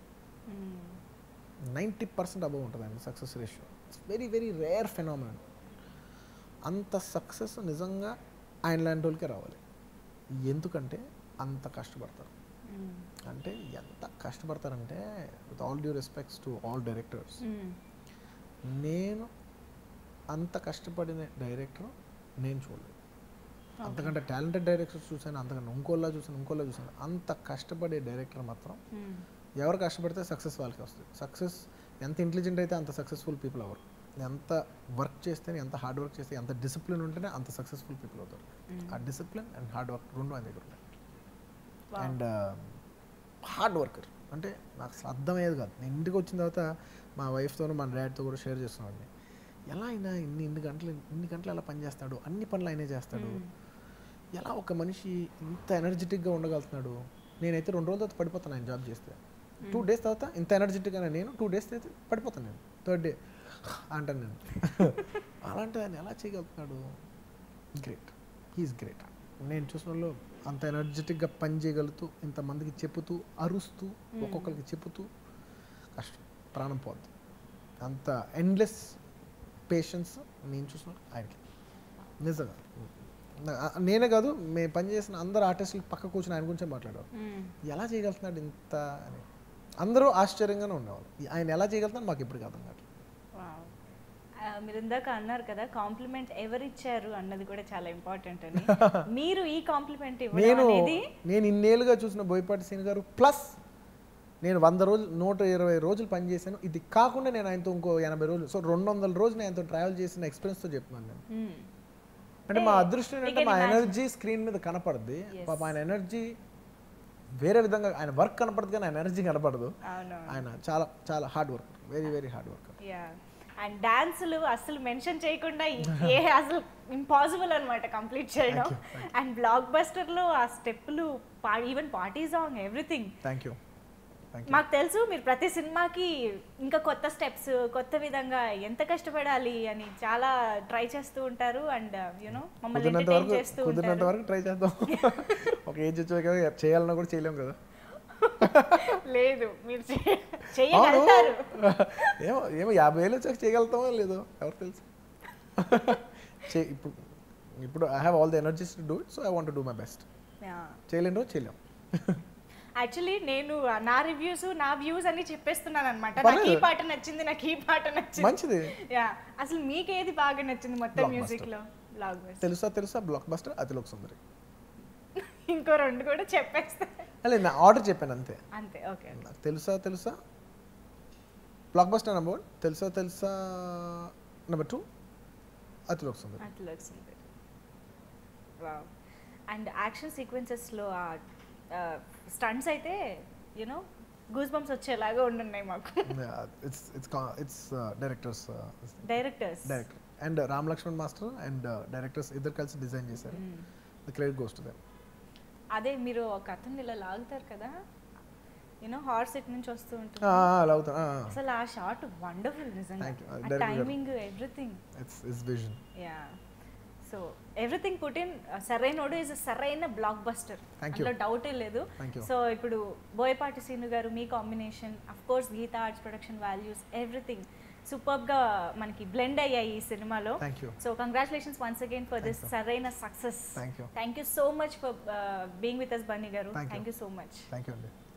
నైంటీ పర్సెంట్ అబవ్ ఉంటుందండి success ratio it's very very rare phenomenon అంత సక్సెస్ నిజంగా ఆయన లాంటి వాళ్ళకే రావాలి ఎందుకంటే అంత కష్టపడతారు అంటే ఎంత కష్టపడతారంటే with all due respects to all directors నేను అంత కష్టపడిన డైరెక్టర్ నేను చూడలేదు అంతకంటే టాలెంటెడ్ డైరెక్టర్స్ చూసాను అంతకంటే ఇంకోలా చూసాను ఇంకోలా చూసాను అంత కష్టపడే డైరెక్టర్ మాత్రం ఎవరు కష్టపడితే సక్సెస్ వాళ్ళకి వస్తుంది సక్సెస్ ఎంత ఇంటెలిజెంట్ అయితే అంత సక్సెస్ఫుల్ పీపుల్ అవ్వరు ఎంత వర్క్ చేస్తేనే ఎంత హార్డ్ వర్క్ చేస్తే ఎంత డిసిప్లిన్ ఉంటేనే అంత సక్సెస్ఫుల్ పీపుల్ అవుతారు ఆ డిసిప్లిన్ అండ్ హార్డ్ వర్క్ రెండు ఆయన దగ్గర ఉన్నాయి అండ్ హార్డ్ వర్కర్ అంటే నాకు అసలు అర్థమయ్యేది కాదు నేను ఇంటికి వచ్చిన తర్వాత మా వైఫ్తోనూ మా డాడ్తో కూడా షేర్ చేస్తున్నాడిని ఎలా అయినా ఇన్ని ఇన్ని గంటలు ఇన్ని గంటలు ఎలా పనిచేస్తాడు అన్ని పనులు ఆయనే చేస్తాడు ఎలా ఒక మనిషి ఇంత ఎనర్జెటిక్గా ఉండగలుగుతున్నాడు నేనైతే రెండు రోజుల తర్వాత పడిపోతాను ఆయన జాబ్ చేస్తే టూ డేస్ తర్వాత ఇంత ఎనర్జెటిక్గా నేను టూ డేస్ అయితే పడిపోతాను నేను థర్డ్ డే అంటాను నేను అలాంటి ఆయన ఎలా చేయగలుగుతున్నాడు గ్రేట్ హీఈస్ గ్రేట్ నేను చూసిన వాళ్ళు అంత ఎనర్జెటిక్గా పని చేయగలుగుతూ ఇంతమందికి చెప్పుతూ అరుస్తూ ఒక్కొక్కరికి చెప్పుతూ కష్టం ప్రాణం పోద్ది అంత ఎండ్లెస్ పేషెన్స్ నేను చూసిన ఆయనకి నిజంగా నా- నేనే కాదు మేము పనిచేసిన అందరు ఆర్టిస్టులు పక్క కూర్చొని ఆయన గురించే మాట్లాడారు ఎలా చేయగలుగుతున్నాడు ఇంత అని అందరూ ఆశ్చర్యంగానే ఉండేవాళ్ళు ఈ- ఆయన ఎలా చేయగలుగుతున్నాడు మాకు ఇప్పుడు అర్థం కాదు Wow. ఆ, మీరు ఇందాక అన్నారు కదా కాంప్లిమెంట్ ఎవరు ఇచ్చారు అన్నది కూడా చాలా ఇంపార్టెంట్ అని మీరు ఈ కాంప్లిమెంట్ ఇవ్వడం నేను అనేది నేను ఇన్నేళ్ళుగా చూసిన బోయపాటి సీన్ గారు ప్లస్ నేను వంద రోజులు నూట ఇరవై రోజులు పనిచేశాను ఇది కాకుండా నేను ఆయనతో ఇంకో ఎనభై రోజులు సో రెండు వందల రోజులు నేను ఆయనతో ట్రావెల్ చేసిన ఎక్స్పీరియన్స్తో చెప్తున్నాను నేను Hmm. అంటే మా Hey, అదృష్టం we ఏంటంటే can మా imagine. ఎనర్జీ స్క్రీన్ మీద కనపడుద్ది Yes. పాప ఆయన ఎనర్జీ వేరే విధంగా ఆయన వర్క్ కనపడదు కానీ ఆయన ఎనర్జీ కనపడదు అవును ఆయన చాలా చాలా hard work very very hard work yeah and డాన్సులు అసలు మెన్షన్ చేయకుండా ఈ- ఏ అసలు ఇంపాసిబుల్ అనమాట కంప్లీట్ చేయడం అండ్ బ్లాక్ బస్టర్లో ఆ స్టెప్పులు even party song everything thank you thank you మాకు తెలుసు మీరు ప్రతి సినిమాకి ఇంకా కొత్త స్టెప్స్ కొత్త విధంగా ఎంత కష్టపడాలి అని చాలా ట్రై చేస్తూ ఉంటారు అండ్ యూనో మమ్మల్ని కుదిరినంత ఎంటర్టైన్ వరకు చేస్తూ కుదిరినంత ఉంటారు వరకు ట్రై చేద్దాం ఒక ఏజ్ వచ్చాక కదా చేయాలన్నా కూడా చేయలేం కదా లేదు మీరు చే- అవును. చేయగలుగుతారు ఏమో ఏమో యాభై వేలు వచ్చాక చేయగలుగుతామో లేదో ఎవరు తెలుసు చే ఇప్పుడు ఇప్పుడు I have all the energies to do it so I want do my best చేయలేను రోజు చేయలేం యాక్చువల్లీ నేను నా రివ్యూస్ నా వ్యూస్ అన్ని చెప్పేస్తున్నాను అనమాట నాకు ఈ పర్లేదు. పాట నచ్చింది నాకు ఈ పాట నచ్చింది మంచిది యా అసలు మీకు ఏది బాగా నచ్చింది మొత్తం Blockbuster. మ్యూజిక్ లో బ్లాక్ బస్టర్ తెలుసా తెలుసా బ్లాక్ బస్టర్ అతిలోక్ సుందరి ఇంకో రెండు కూడా చెప్పేస్తా అలే నా ఆర్డర్ చెప్పాను అంతే అంతే ఓకే నాకు తెలుసా తెలుసా బ్లాక్ బస్టర్ నెంబర్ వన్ తెలుసా తెలుసా నెంబర్ టూ అతిలోక్ సుందరి అట్లా వచ్చింది అండ్ యాక్షన్ సీక్వెన్సెస్లో ఆ స్టంట్స్ అయితే యూనో గూస్ బంప్స్ వచ్చేలాగా ఉండున్నాయి మాకు it's it's it's directors directors director and Ram Lakshman master and directors ఇద్దరు కలిసి డిజైన్ చేశారు the credit goes to them అదే మీరు ఒక అతన్ని ఇలా లాగుతారు కదా యూనో హార్స్ ఇట్ నుంచి వస్తూ ఉంటుంది అలా అవుతా అసలు ఆ షాట్ వండర్ఫుల్ నిజంగా Thank you. Uh, director గారు. Timing everything it's it's vision yeah so everything put in Sarrainodu is సరైన బ్లాక్ బస్టర్ Thank you. అందులో డౌటే లేదు Thank you. సో ఇప్పుడు బోయపాటి సీను గారు మీ combination of course Geetha Arts production values everything సూపర్గా మనకి బ్లెండ్ అయ్యాయి ఈ సినిమాలో thank you so congratulations once again for this Thank you. సరైన success thank you thank you so much for being with us Bunny గారు Thank you. Thank you so much thank you అండి